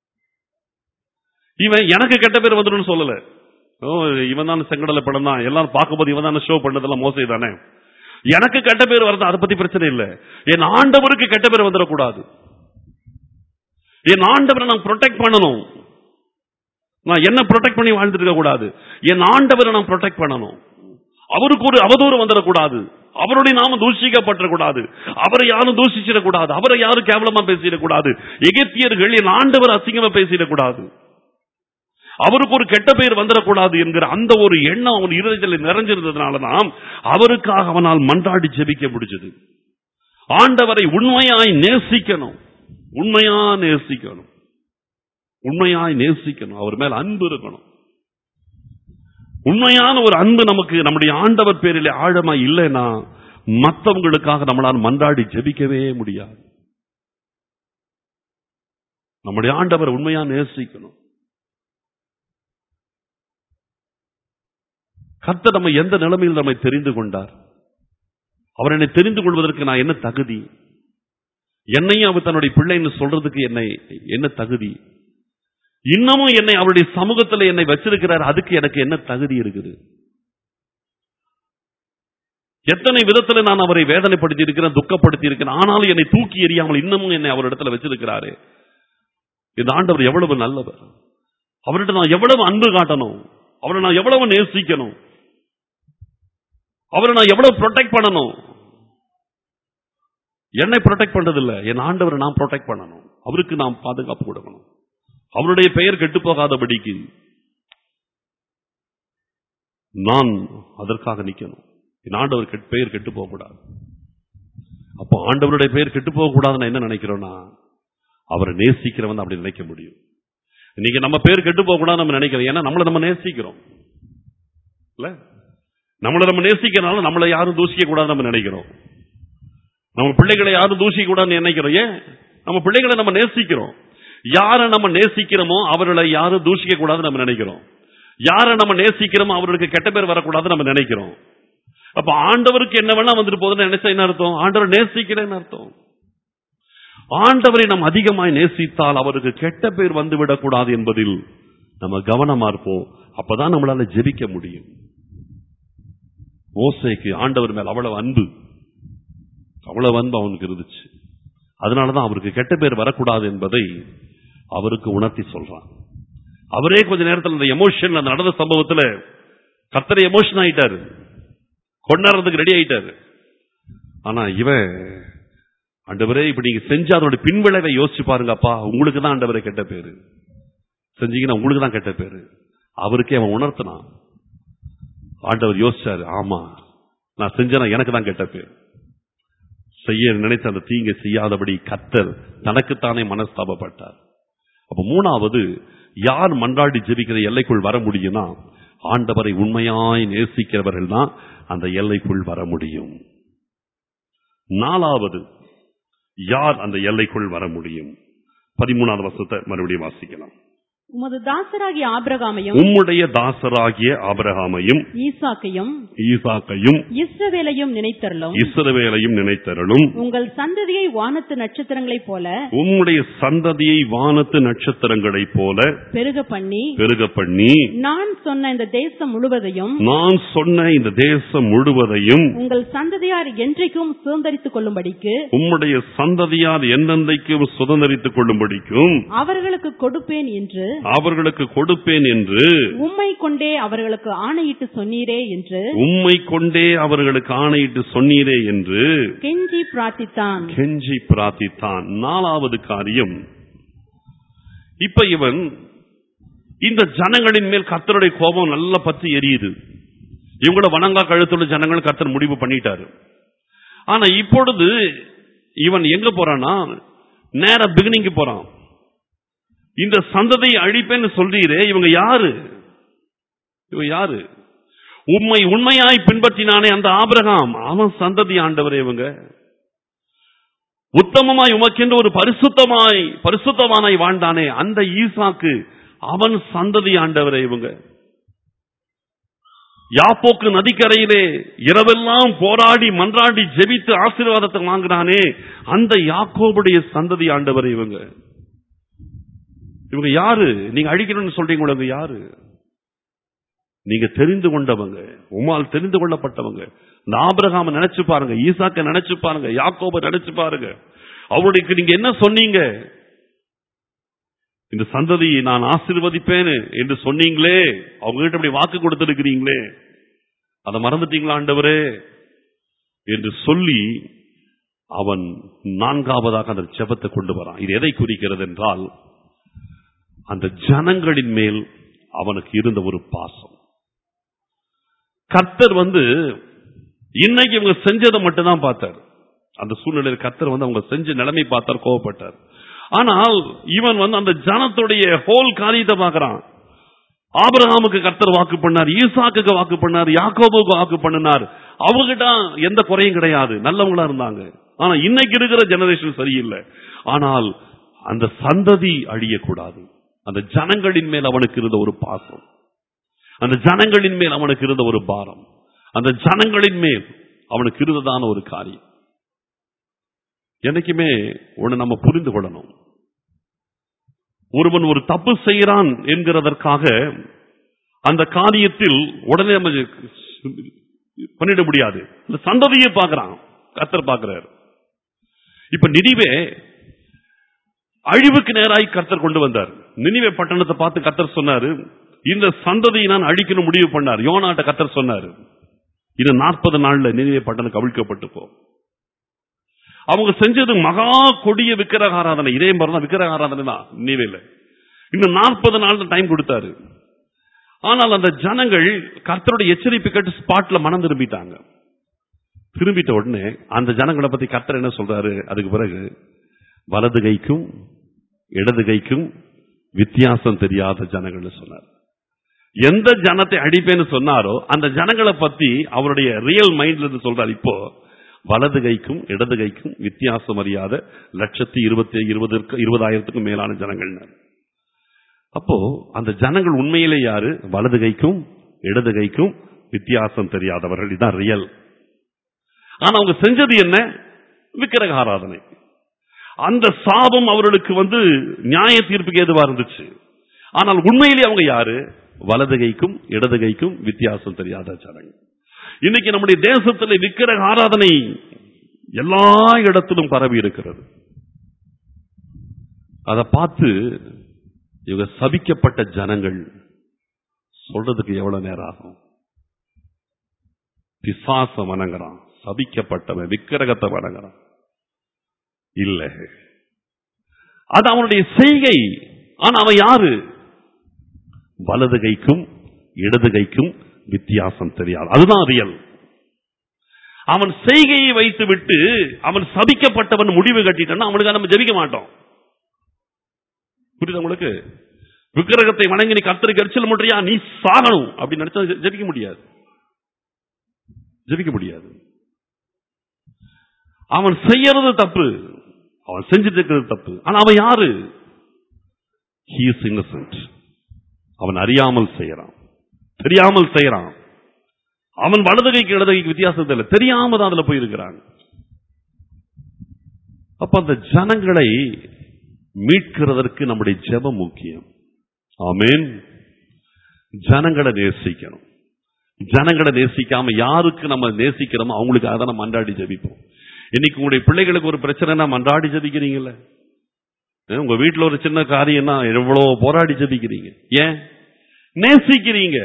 A: இவன் எனக்கு கெட்ட பேர் வந்துடும் சொல்லல ஓ இவன் தான் செங்கடல படம் தான் எல்லாரும் பார்க்கும்போது இவன் தானே ஷோ பண்ணதெல்லாம் மோசை தானே எனக்கு கெட்ட பேர் வருது அதை பத்தி பிரச்சனை இல்லை என் ஆண்டவருக்கு கெட்ட பேர் வந்துடக்கூடாது என் ஆண்டவரை நான் ப்ரொடெக்ட் பண்ணணும் நான் என்ன ப்ரொடெக்ட் பண்ணி வாழ்ந்துட்டு இருக்க கூடாது என் ஆண்டவரை நான் ப்ரொடெக்ட் பண்ணணும் அவருக்கு ஒரு அவதூறு வந்துடக்கூடாது அவருடைய நாம தூஷிக்கப்பட்டக்கூடாது அவரை யாரும் தூஷிச்சிடக்கூடாது அவரை யாரும் கேவலமா பேசிடக்கூடாது எகிப்தியர்கள் என் ஆண்டவர் அசிங்கமா பேசிடக்கூடாது அவருக்கு ஒரு கெட்ட பெயர் வந்துடக்கூடாது என்கிற அந்த ஒரு எண்ணம் அவன் இருதயத்தில் நிறைஞ்சிருந்ததுனாலதான் அவருக்காக அவனால் மன்றாடி ஜெபிக்க முடிஞ்சது ஆண்டவரை உண்மையாய் நேசிக்கணும் உண்மையா நேசிக்கணும் உண்மையாய் நேசிக்கணும் அவர் மேல் அன்பு இருக்கணும் உண்மையான ஒரு அன்பு நமக்கு நம்முடைய ஆண்டவர் பேரிலே ஆழமா இல்லைன்னா மத்தவங்களுக்காக நம்மளால் மன்றாடி ஜெபிக்கவே முடியாது நம்முடைய ஆண்டவர் உண்மையா நேசிக்கணும் கர்த்தர் நம்ம எந்த நிலைமையில் நம்மை தெரிந்து கொண்டார் அவர் என்னை தெரிந்து கொள்வதற்கு நான் என்ன தகுதி என்னையும் அவர் தன்னுடைய பிள்ளைன்னு சொல்றதுக்கு என்னை என்ன தகுதி இன்னமும் என்னை அவருடைய சமூகத்தில் என்னை வச்சிருக்கிறார் அதுக்கு எனக்கு என்ன தகுதி இருக்குது எத்தனை விதத்துல நான் அவரை வேதனைப்படுத்தி இருக்கிறேன் துக்கப்படுத்தி இருக்கிறேன் ஆனாலும் என்னை தூக்கி எறியாமல் இன்னமும் என்னை அவரிடத்துல வச்சிருக்கிறாரு இந்த ஆண்டவர் எவ்வளவு நல்லவர் அவர்கிட்ட நான் எவ்வளவு அன்பு காட்டணும் அவரை நான் எவ்வளவு நேசிக்கணும் அவரை நான் எவ்வளவு ப்ரொடெக்ட் பண்ணணும் என்னை ப்ரொடெக்ட் பண்றது இல்ல என் ஆண்டவரை நான் ப்ரொடெக்ட் பண்ணணும் அவருக்கு நாம் பாதுகாப்பு கொடுக்கணும் அவருடைய பெயர் கெட்டு போகாதபடிக்கு நான் அதற்காக நிக்கணும் என் ஆண்டவர் கெட்- பெயர் கெட்டு போக கூடாது அப்போ ஆண்டவருடைய பெயர் கெட்டு போக கூடாதுன்னு என்ன நினைக்கிறோம்னா அவரை நேசிக்கிறவன் அப்படி நினைக்க முடியும் இன்னைக்கு நம்ம பேர் கெட்டு போக கூடாது நம்ம நினைக்கிறோம் ஏன்னா நம்மளை நம்ம நேசிக்கிறோம் இல்ல நம்மளை நம்ம நேசிக்கிறனால நம்மளை யாரும் தூசிக்க கூடாது நம்ம நினைக்கிறோம் நம்ம பிள்ளைகளை யாரும் தூசிக்க கூடாதுன்னு நினைக்கிறோம் ஏன் நம்ம பிள்ளைகளை நம்ம நேசிக்கிறோம் யாரை நம்ம நேசிக்கிறோமோ அவர்களை யாரும் தூஷிக்க கூடாதுன்னு நம்ம நினைக்கிறோம் யாரை நம்ம நேசிக்கிறோமோ அவர்களுக்கு கெட்ட பேர் வரக்கூடாதுன்னு நம்ம நினைக்கிறோம் அப்ப ஆண்டவருக்கு என்ன வேணா வந்துட்டு போகுதுன்னு நினைச்சா என்ன அர்த்தம் ஆண்டவர் நேசிக்கிறேன்னு அர்த்தம் ஆண்டவரை நாம் அதிகமாய் நேசித்தால் அவருக்கு கெட்ட பேர் வந்து விடக்கூடாது என்பதில் நம்ம கவனமா இருப்போம் அப்பதான் நம்மளால ஜெபிக்க முடியும் மோசைக்கு ஆண்டவர் மேல் அவ்வளவு அன்பு அவ்வளவு அன்பு அவனுக்கு இருந்துச்சு அதனாலதான் அவருக்கு கெட்ட பேர் வரக்கூடாது என்பதை அவருக்கு உணர்த்தி சொல்றான் அவரே கொஞ்ச நேரத்தில் இந்த எமோஷன் அந்த நடந்த சம்பவத்துல கத்தரை எமோஷன் ஆயிட்டாரு கொண்டாடுறதுக்கு ரெடி ஆயிட்டாரு ஆனா இவன் ஆண்டவரே இப்ப நீங்க செஞ்ச அதோட பின்விளைவை யோசிச்சு பாருங்க அப்பா உங்களுக்கு தான் ஆண்டவரே கெட்ட பேரு செஞ்சீங்கன்னா உங்களுக்கு தான் கெட்ட பேரு அவருக்கே அவன் உணர்த்தினான் ஆண்டவர் யோசிச்சாரு ஆமா நான் செஞ்சேனா எனக்கு தான் கெட்ட பேர் செய்ய நினைத்த அந்த தீங்கை செய்யாதபடி கத்தர் தனக்குத்தானே மனஸ்தாபப்பட்டார் அப்ப மூணாவது யார் மன்றாடி ஜெபிக்கிற எல்லைக்குள் வர முடியும்னா ஆண்டவரை உண்மையாய் நேசிக்கிறவர்கள் தான் அந்த எல்லைக்குள் வர முடியும் நாலாவது யார் அந்த எல்லைக்குள் வர முடியும் பதிமூணாவது வருஷத்தை மறுபடியும் வாசிக்கலாம்
B: உமது தாசராகிய ஆபிரகாமையும்
A: உம்முடைய தாசராகிய ஆபிரகாமையும்
B: ஈசாக்கையும்
A: ஈசாக்கையும்
B: இஸ்ரவேலையும் நினைத்தருளும்
A: இஸ்ரவேலையும் நினைத்தருளும்
B: உங்கள் சந்ததியை வானத்து நட்சத்திரங்களைப் போல
A: உம்முடைய சந்ததியை வானத்து நட்சத்திரங்களைப் போல
B: பெருக பண்ணி
A: பெருக பண்ணி
B: நான் சொன்ன இந்த தேசம் முழுவதையும்
A: நான் சொன்ன இந்த தேசம் முழுவதையும்
B: உங்கள் சந்ததியார் என்றைக்கும் சுதந்தரித்துக் கொள்ளும்படிக்கு
A: உம்முடைய சந்ததியார் என்னென்றைக்கும் சுதந்திரித்துக் கொள்ளும்படிக்கும்
B: அவர்களுக்கு கொடுப்பேன் என்று
A: அவர்களுக்கு கொடுப்பேன் என்று
B: உம்மை கொண்டே அவர்களுக்கு ஆணையிட்டு சொன்னீரே என்று
A: உம்மை கொண்டே அவர்களுக்கு ஆணையிட்டு சொன்னீரே என்று
B: கெஞ்சி பிரார்த்தித்தான்
A: கெஞ்சி பிரார்த்தித்தான் நாலாவது காரியம் இப்ப இவன் இந்த ஜனங்களின் மேல் கர்த்தருடைய கோபம் நல்லா பற்றி எரியுது இவங்கள வணங்கா கழுத்துள்ள ஜனங்கள் கர்த்தர் முடிவு பண்ணிட்டாரு ஆனா இப்பொழுது இவன் எங்க போறான்னா நேர பிகினிங்க்கு போறான் இந்த சந்ததியை அழிப்பேன்னு சொல்றீரே இவங்க யாரு இவங்க யாரு உண்மை உண்மையாய் பின்பற்றினானே அந்த ஆபிரகாம் அவன் சந்ததி ஆண்டவரே இவங்க உத்தமமாய் உமக்கென்று ஒரு பரிசுத்தமாய் பரிசுத்தமானாய் வாழ்ந்தானே அந்த ஈசாக்கு அவன் சந்ததி ஆண்டவரே இவங்க யாப்போக்கு நதிக்கரையிலே இரவெல்லாம் போராடி மன்றாடி ஜெபித்து ஆசீர்வாதத்தை வாங்கினானே அந்த யாக்கோபுடைய சந்ததி ஆண்டவரே இவங்க இவங்க யாரு நீங்க அழிக்கணும்னு சொல்றீங்க இவங்க யாரு நீங்க தெரிந்து கொண்டவங்க உமால் தெரிந்து கொள்ளப்பட்டவங்க இந்த ஆபிரகாம நினைச்சு பாருங்க ஈசாக்க நினைச்சு பாருங்க யாக்கோப நினைச்சு பாருங்க அவருடைய நீங்க என்ன சொன்னீங்க இந்த சந்ததியை நான் ஆசீர்வதிப்பேன் என்று சொன்னீங்களே அவங்க கிட்ட அப்படி வாக்கு கொடுத்திருக்கிறீங்களே அதை மறந்துட்டீங்களா ஆண்டவரே என்று சொல்லி அவன் நான்காவதாக அந்த ஜெபத்தை கொண்டு வரான் இது எதை குறிக்கிறது என்றால் அந்த ஜனங்களின் மேல் அவனுக்கு இருந்த ஒரு பாசம் கர்த்தர் வந்து இன்னைக்கு இவங்க செஞ்சதை மட்டும்தான் பார்த்தார் அந்த சூழ்நிலையில் கர்த்தர் வந்து அவங்க செஞ்ச நிலைமை பார்த்தார் கோவப்பட்டார் ஆனால் இவன் வந்து அந்த ஜனத்துடைய ஹோல் காரியத்தை பார்க்கறான் ஆபிரகாமுக்கு கர்த்தர் வாக்கு பண்ணார் ஈசாக்குக்கு வாக்கு பண்ணார் யாக்கோபுக்கு வாக்கு பண்ணினார் அவங்ககிட்ட எந்த குறையும் கிடையாது நல்லவங்களா இருந்தாங்க ஆனா இன்னைக்கு இருக்கிற ஜெனரேஷன் சரியில்லை ஆனால் அந்த சந்ததி அழியக்கூடாது அந்த ஜனங்களின் மேல் அவனுக்கு இருந்த ஒரு பாசம் அந்த ஜனங்களின் மேல் அவனுக்கு இருந்த ஒரு பாரம் அந்த ஜனங்களின் மேல் அவனுக்கு இருந்ததான ஒரு காரியம் என்னைக்குமே ஒண்ணு நம்ம புரிந்து கொள்ளணும் ஒருவன் ஒரு தப்பு செய்கிறான் என்கிறதற்காக அந்த காரியத்தில் உடனே நம்ம பண்ணிட முடியாது இந்த சந்ததியை பார்க்கறான் கர்த்தர் பார்க்கிறார் இப்ப நினைவே அழிவுக்கு நேராய் கர்த்தர் கொண்டு வந்தார் நினைவே பட்டணத்தை பார்த்து கர்த்தர் சொன்னாரு இந்த சந்ததியை நான் அழிக்கணும் முடிவு பண்ணார் யோனாட்ட கர்த்தர் சொன்னாரு இது நாற்பது நாள்ல நினைவே பட்டணம் கவிழ்க்கப்பட்டு போ அவங்க செஞ்சது மகா கொடிய விக்கிரக ஆராதனை இதே மாதிரி தான் விக்கிரக ஆராதனை தான் நினைவேல இன்னும் நாற்பது நாள் டைம் கொடுத்தாரு ஆனால் அந்த ஜனங்கள் கர்த்தருடைய எச்சரிப்பு கேட்டு ஸ்பாட்ல மனம் திரும்பிட்டாங்க திரும்பிட்ட உடனே அந்த ஜனங்களை பத்தி கர்த்தர் என்ன சொல்றாரு அதுக்கு பிறகு வலது கைக்கும் இடது கைக்கும் வித்தியாசம் தெரியாத ஜனங்கள்னு சொன்னார் எந்த ஜனத்தை அடிப்பேன்னு சொன்னாரோ அந்த ஜனங்களை பத்தி அவருடைய ரியல் மைண்ட்ல இருந்து சொல்றாரு இப்போ வலது கைக்கும் இடது கைக்கும் வித்தியாசம் அறியாத லட்சத்தி இருபத்தி இருபதற்கு இருபதாயிரத்துக்கும் மேலான ஜனங்கள் அப்போ அந்த ஜனங்கள் உண்மையிலே யாரு வலது கைக்கும் இடது கைக்கும் வித்தியாசம் தெரியாதவர்கள் இதான் ரியல் ஆனா அவங்க செஞ்சது என்ன விக்கிரக ஆராதனை அந்த சாபம் அவர்களுக்கு வந்து நியாய தீர்ப்புக்கு ஏதுவா இருந்துச்சு ஆனால் உண்மையிலே அவங்க யாரு வலது கைக்கும் இடது கைக்கும் வித்தியாசம் தெரியாத ஜனங்கள் இன்னைக்கு நம்முடைய தேசத்தில் விக்கிரக ஆராதனை எல்லா இடத்திலும் பரவி இருக்கிறது அதை பார்த்து இவங்க சபிக்கப்பட்ட ஜனங்கள் சொல்றதுக்கு எவ்வளவு நேரம் ஆகும் பிசாச வணங்குறான் சபிக்கப்பட்டவன் விக்கிரகத்தை வணங்குறான் இல்ல அது அவனுடைய செய்கை ஆனா அவன் யாரு வலது கைக்கும் இடது கைக்கும் வித்தியாசம் தெரியாது அதுதான் ரியல் அவன் செய்கையை வைத்து விட்டு அவன் சபிக்கப்பட்டவன் முடிவு கட்டிட்டான் அவனுக்கு நம்ம ஜெபிக்க மாட்டோம் புரியுது உங்களுக்கு விக்கிரகத்தை வணங்கி நீ கர்த்தருக்கு எரிச்சல் முட்றியா நீ சாகணும் அப்படின்னு நினைச்சா ஜெ- ஜெபிக்க முடியாது ஜெபிக்க முடியாது அவன் செய்யறது தப்பு அவன் செஞ்சுட்டு இருக்கிறது தப்பு ஆனா அவன் யாரு he is innocent அவன் அறியாமல் செய்யறான் தெரியாமல் செய்யறான் அவன் வலது கைக்கு இடது கைக்கு வித்தியாசம் இல்லை தெரியாம தான் அதுல போயிருக்கிறான் அப்ப அந்த ஜனங்களை மீட்கிறதற்கு நம்முடைய ஜெபம் முக்கியம் ஆமென் ஜனங்களை நேசிக்கணும் ஜனங்களை நேசிக்காம யாருக்கு நம்ம நேசிக்கிறோமோ அவங்களுக்கு அதை நம்ம மன்றாடி ஜெபிப்போம் இன்னைக்கு உங்களுடைய பிள்ளைகளுக்கு ஒரு பிரச்சனைனா மன்றாடி ஜெபிக்கிறீங்கல்ல ஏன், உங்க வீட்டுல ஒரு சின்ன காரியம்னா எவ்வளவு போராடி ஜெபிக்கிறீங்க ஏன் நேசிக்கிறீங்க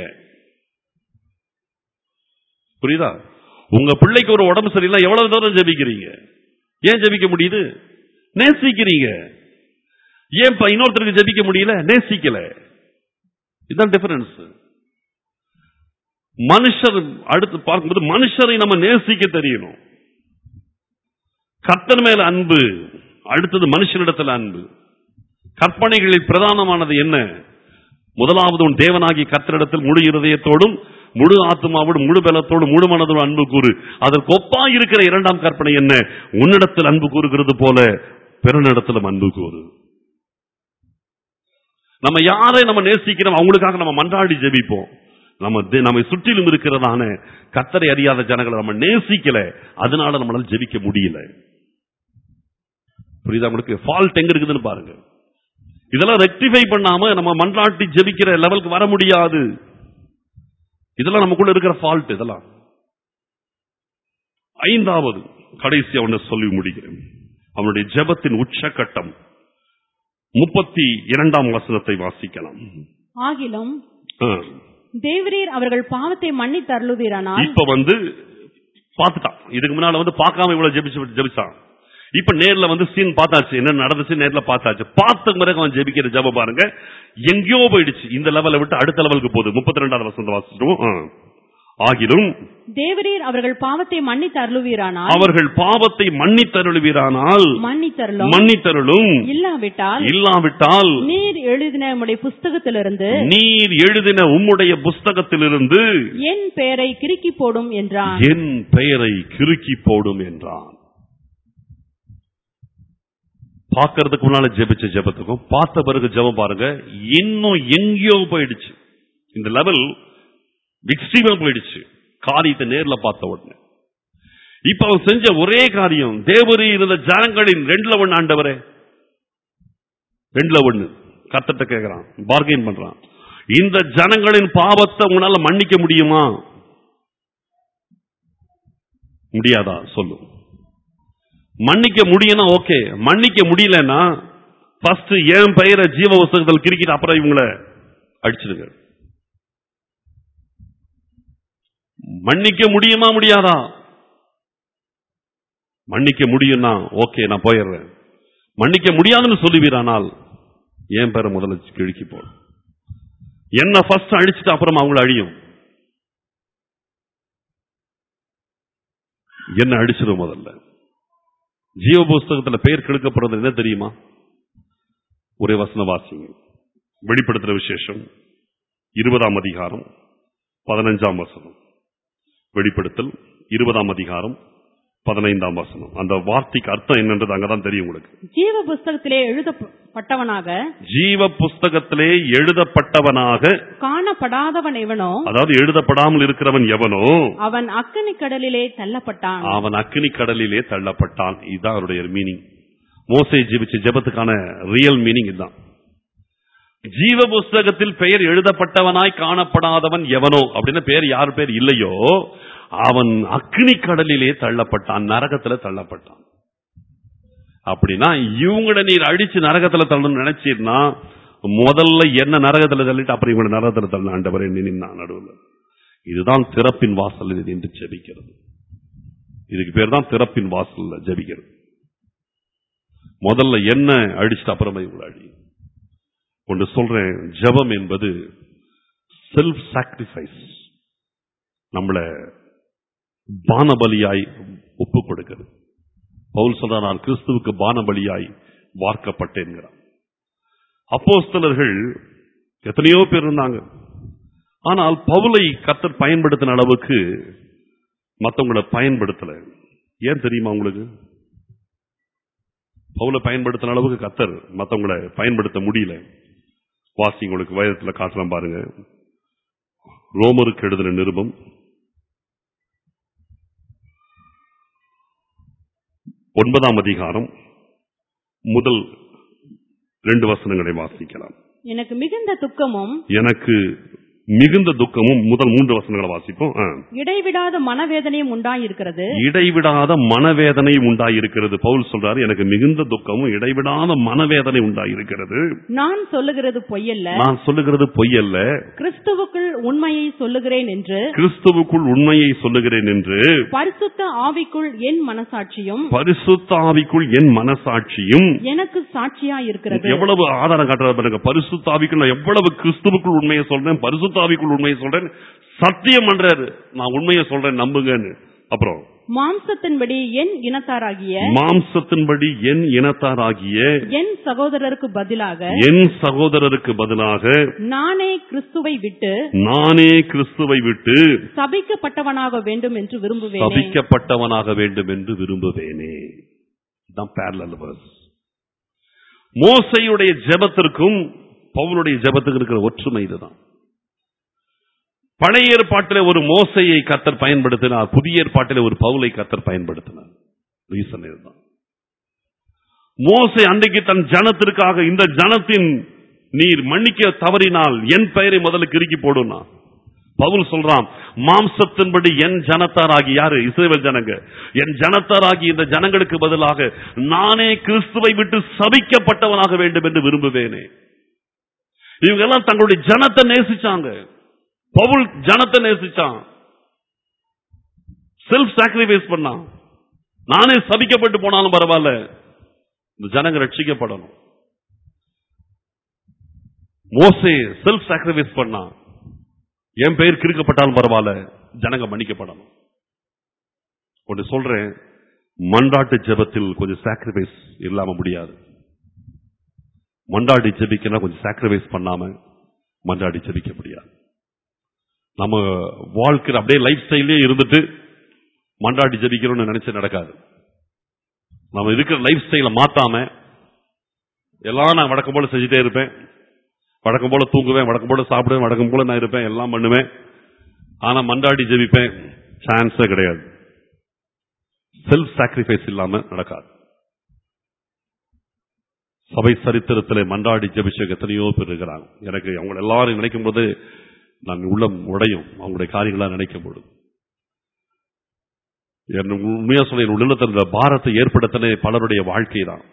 A: புரியுதா உங்க பிள்ளைக்கு ஒரு உடம்பு சரியில்லை எவ்வளவு தூரம் ஜெபிக்கிறீங்க ஏன் ஜெபிக்க முடியுது நேசிக்கிறீங்க ஏன் இப்ப இன்னொருத்தருக்கு ஜெபிக்க முடியல நேசிக்கல இதுதான் டிஃபரன்ஸ் மனுஷர் அடுத்து பார்க்கும்போது மனுஷரை நம்ம நேசிக்க தெரியணும் கர்த்தர் மேல அன்பு அடுத்தது மனுஷனிடத்தில் அன்பு கற்பனைகளில் பிரதானமானது என்ன முதலாவது உன் தேவனாகிய கர்த்தரிடத்தில் முழு இருதயத்தோடும் முழு ஆத்மாவோடும் முழு பலத்தோடும் முழு மனதோடும் அன்பு கூறு அதற்கு ஒப்பா இருக்கிற இரண்டாம் கற்பனை என்ன உன்னிடத்தில் அன்பு கூறுகிறது போல பிறனிடத்திலும் அன்பு கூறு நம்ம யாரை நம்ம நேசிக்கிறோம் அவங்களுக்காக நம்ம மன்றாடி ஜெபிப்போம் நம்ம தே- நம்மை சுற்றிலும் இருக்கிறதான கத்தரை அறியாத ஜனங்களை நம்ம நேசிக்கல அதனால நம்மளால ஜெபிக்க முடியல புரியுதா உங்களுக்கு ஃபால்ட் எங்க இருக்குதுன்னு பாருங்க இதெல்லாம் ரெக்டிஃபை பண்ணாம நம்ம மன்றாட்டி ஜெபிக்கிற லெவலுக்கு வர முடியாது இதெல்லாம் நமக்குள்ள இருக்கிற ஃபால்ட் இதெல்லாம் ஐந்தாவது கடைசி அவனை சொல்லி முடிக்கிறேன் அவனுடைய ஜெபத்தின் உச்சக்கட்டம் முப்பத்தி இரண்டாம் வசனத்தை வாசிக்கலாம்
B: ஆகிலும்
A: ஆ.
B: தேவரீர் அவர்கள் பாவத்தை மன்னித் தருளுவீரானால்
A: இப்ப வந்து பார்த்துட்டான் இதுக்கு முன்னால வந்து பார்க்காம இவ்வளவு ஜெபிச்சு ஜெபிச்சான் இப்ப நேர்ல வந்து சீன் பார்த்தாச்சு என்ன நடந்துச்சு நேர்ல பார்த்தாச்சு பார்த்த பிறகு அவன் ஜெபிக்கிற ஜெபம் பாருங்க எங்கேயோ போயிடுச்சு இந்த லெவலை விட்டு அடுத்த லெவலுக்கு போகுது முப்பத்தி ரெண்டாவது வசந்த வாசிச்சிருவோம் ஆ. ஆகிலும்
B: தேவரீர் அவர்கள் பாவத்தை மன்னித்து அருளுவீரானால்
A: அவர்கள் பாவத்தை மன்னித்தருளுவீரானால்
B: மன்னித்தருளும்
A: மன்னித்தருளும்
B: இல்லாவிட்டால்
A: இல்லாவிட்டால்
B: நீர் எழுதின உம்முடைய புஸ்தகத்திலிருந்து
A: நீர் எழுதின உம்முடைய புஸ்தகத்திலிருந்து
B: என் பெயரை கிறுக்கி போடும் என்றான்
A: என் பெயரை கிறுக்கி போடும் என்றான் பார்க்கறதுக்கு முன்னால ஜெபிச்ச ஜெபத்துக்கும் பார்த்த பிறகு ஜெபம் பாருங்க இன்னும் எங்கேயோ போயிடுச்சு இந்த லெவல் எக்ஸ்ட்ரீமா போயிடுச்சு காரியத்தை நேர்ல பார்த்த உடனே இப்ப அவன் செஞ்ச ஒரே காரியம் தேவரி இருந்த ஜனங்களின் ரெண்டுல ஒண்ணு ஆண்டவரே ரெண்டுல ஒண்ணு கத்தட்ட கேக்குறான் பார்கெயின் பண்றான் இந்த ஜனங்களின் பாவத்தை உன்னால மன்னிக்க முடியுமா முடியாதா சொல்லு மன்னிக்க முடியும்னா ஓகே மன்னிக்க முடியலன்னா ஃபர்ஸ்ட் என் பெயரை ஜீவ புஸ்தகத்தில் கிறுக்கிட்டு அப்புறம் இவங்களை அடிச்சிடுங்க மன்னிக்க முடியுமா முடியாதா மன்னிக்க முடியும்னா ஓகே நான் போயிடுறேன் மன்னிக்க முடியாதுன்னு சொல்லுவீரானால் என் பேரை முதல்ல கிழக்கி போ என்ன ஃபர்ஸ்ட் அழிச்சிட்டு அப்புறம் அவங்கள அழியும் என்ன அடிச்சிடும் முதல்ல ஜீவ புஸ்தகத்துல பெயர் கெடுக்கப்படுறது என்ன தெரியுமா ஒரே வசன வாசிங்க வெளிப்படுத்துற விசேஷம் இருபதாம் அதிகாரம் பதினஞ்சாம் வசனம் வெளிப்படுத்தல் இருபதாம் அதிகாரம் பதினைந்தாம் வசனம் அந்த வார்த்தைக்கு அர்த்தம் என்னன்றது அங்கதான் தெரியும் உங்களுக்கு
B: ஜீவ புஸ்தகத்திலே எழுதப்பட்டவனாக
A: ஜீவ புஸ்தகத்திலே எழுதப்பட்டவனாக
B: காணப்படாதவன் எவனோ
A: அதாவது எழுதப்படாமல் இருக்கிறவன் எவனோ
B: அவன் அக்கனி கடலிலே தள்ளப்பட்டான்
A: அவன் அக்கினி கடலிலே தள்ளப்பட்டான் இதுதான் அவருடைய மீனிங் மோசே ஜீவிச்ச ஜெபத்துக்கான ரியல் மீனிங் இதுதான் ஜீவ புஸ்தகத்தில் பெயர் எழுதப்பட்டவனாய் காணப்படாதவன் எவனோ அப்படின்னு பேர் யார் பேர் இல்லையோ அவன் அக்னி கடலிலே தள்ளப்பட்டான் நரகத்துல தள்ளப்பட்டான் அப்படின்னா இவங்கள நீர் அடிச்சு நரகத்துல தள்ளணும்னு நினைச்சீர்னா முதல்ல என்ன நரகத்துல தள்ளிட்டு அப்புறம் இவங்க நரகத்துல தள்ள ஆண்டவரே நின்னா நடுவில் இதுதான் திறப்பின் வாசல் இது என்று ஜெபிக்கிறது இதுக்கு பேர் தான் திறப்பின் வாசல்ல ஜெபிக்கிறது முதல்ல என்ன அடிச்சுட்டு அப்புறமா இவங்களை அடி ஒன்று சொல்றேன் ஜெபம் என்பது செல்ஃப் சாக்ரிஃபைஸ் நம்மள பானபலியாய் ஒப்பு கொடுக்கிறது பவுல் சொல்ற நான் கிறிஸ்துவுக்கு பானபலியாய் வார்க்கப்பட்டேன்கிறான் அப்போஸ்தலர்கள் எத்தனையோ பேர் இருந்தாங்க ஆனால் பவுலை கத்தர் பயன்படுத்தின அளவுக்கு மற்றவங்களை பயன்படுத்தல ஏன் தெரியுமா உங்களுக்கு பவுலை பயன்படுத்தின அளவுக்கு கத்தர் மற்றவங்களை பயன்படுத்த முடியல வாசி உங்களுக்கு வயதத்தில் காட்டுறேன் பாருங்க ரோமருக்கு எழுதின நிருபம் ஒன்பதாம் அதிகாரம் முதல் ரெண்டு வசனங்களை வாசிக்கலாம்
B: எனக்கு மிகுந்த துக்கமும்
A: எனக்கு மிகுந்த துக்கமும் முதல் மூன்று வசனங்களை வாசிப்போம் ஆ.
B: இடைவிடாத மனவேதனையும் உண்டாயிருக்கிறது
A: இடைவிடாத மனவேதனை உண்டாயிருக்கிறது பவுல் சொல்றாரு எனக்கு மிகுந்த துக்கமும் இடைவிடாத மனவேதனை உண்டாயிருக்கிறது
B: நான் சொல்லுகிறது பொய்யல்ல
A: நான் சொல்லுகிறது பொய்யல்ல
B: கிறிஸ்துவுக்குள் உண்மையை சொல்லுகிறேன் என்று
A: கிறிஸ்துவுக்குள் உண்மையை சொல்லுகிறேன் என்று
B: பரிசுத்த ஆவிக்குள் என் மனசாட்சியும்
A: பரிசுத்த ஆவிக்குள் என் மனசாட்சியும்
B: எனக்கு சாட்சியா இருக்கிறது
A: எவ்வளவு ஆதாரம் காட்டுறது பாருங்க பரிசுத்த ஆவிக்குள் நான் எவ்வளவு கிறிஸ்துவுக்குள் உண்மையை சொல்றேன் பரிசுத்த ஆவிக்குள் உண்மையை சொல்றேன் சத்தியம் பண்றாரு நான் உண்மையை சொல்றேன் நம்புங்கன்னு அப்புறம்
B: மாம்சத்தின்படி என் இனத்தாராகிய
A: மாம்சத்தின்படி என் இனத்தாராகிய
B: என் சகோதரருக்கு பதிலாக
A: என் சகோதரருக்கு பதிலாக
B: நானே கிறிஸ்துவை விட்டு
A: நானே கிறிஸ்துவை விட்டு
B: சபிக்கப்பட்டவனாக வேண்டும் என்று விரும்புவேன்
A: சபிக்கப்பட்டவனாக வேண்டும் என்று விரும்புவேனே இதுதான் parallel verse. மோசையுடைய ஜெபத்திற்கும் பவுலுடைய ஜெபத்துக்கு இருக்கிற ஒற்றுமை இதுதான் பழைய ஏற்பாட்டிலே ஒரு மோசையை கத்தர் பயன்படுத்தினார் புதிய ஏற்பாட்டிலே ஒரு பவுலை கத்தர் பயன்படுத்தினார் ரீசன் இதுதான் மோசை அன்றைக்கு தன் ஜனத்திற்காக இந்த ஜனத்தின் நீர் மன்னிக்க தவறினால் என் பெயரை முதல்ல கிறுக்கி போடுனா பவுல் சொல்றான் மாம்சத்தின்படி என் ஜனத்தாராகி யாரு இஸ்ரேல் ஜனங்க என் ஜனத்தாராகி இந்த ஜனங்களுக்கு பதிலாக நானே கிறிஸ்துவை விட்டு சபிக்கப்பட்டவனாக வேண்டும் என்று விரும்புவேனே இவங்க எல்லாம் தங்களுடைய ஜனத்தை நேசிச்சாங்க பவுல் ஜனத்தை நேசிச்சான் செல்ஃப் சாக்ரிஃபைஸ் பண்ணான் நானே சபிக்கப்பட்டு போனாலும் பரவாயில்ல இந்த ஜனங்க ரட்சிக்கப்படணும் மோசே செல்ஃப் சாக்ரிஃபைஸ் பண்ணான் என் பெயர் கிறுக்கப்பட்டாலும் பரவாயில்ல ஜனங்க மன்னிக்கப்படணும் ஒன்று சொல்றேன் மண்டாட்டு ஜெபத்தில் கொஞ்சம் சாக்ரிஃபைஸ் இல்லாம முடியாது மண்டாடி ஜெபிக்கனா கொஞ்சம் சாக்ரிஃபைஸ் பண்ணாம மண்டாடி ஜெபிக்க முடியாது நம்ம வாழ்க்கை அப்படியே லைஃப் ஸ்டைலே இருந்துட்டு மண்டாடி ஜெபிக்கிறோம்னு நினைச்சு நடக்காது நம்ம இருக்கிற லைஃப் ஸ்டைலை மாத்தாம எல்லாம் நான் வழக்கம் போல செஞ்சுட்டே இருப்பேன் வழக்கம் போல தூங்குவேன் வழக்கம் போல சாப்பிடுவேன் வழக்கம் போல நான் இருப்பேன் எல்லாம் பண்ணுவேன் ஆனா மண்டாடி ஜெபிப்பேன் சான்ஸே கிடையாது செல்ஃப் சாக்ரிஃபைஸ் இல்லாம நடக்காது சபை சரித்திரத்தில் மன்றாடி ஜெபிச்ச எத்தனையோ பேர் இருக்கிறாங்க எனக்கு அவங்க எல்லாரும் நினைக்கும் போது நான் உள்ளம் உடையும் அவங்களுடைய காரியங்களா நினைக்கும் பொழுது என் உண்மையா சொல்ல என் உள்ளத்தில் இந்த பாரத்தை ஏற்படுத்தின பலருடைய வாழ்க்கை தான்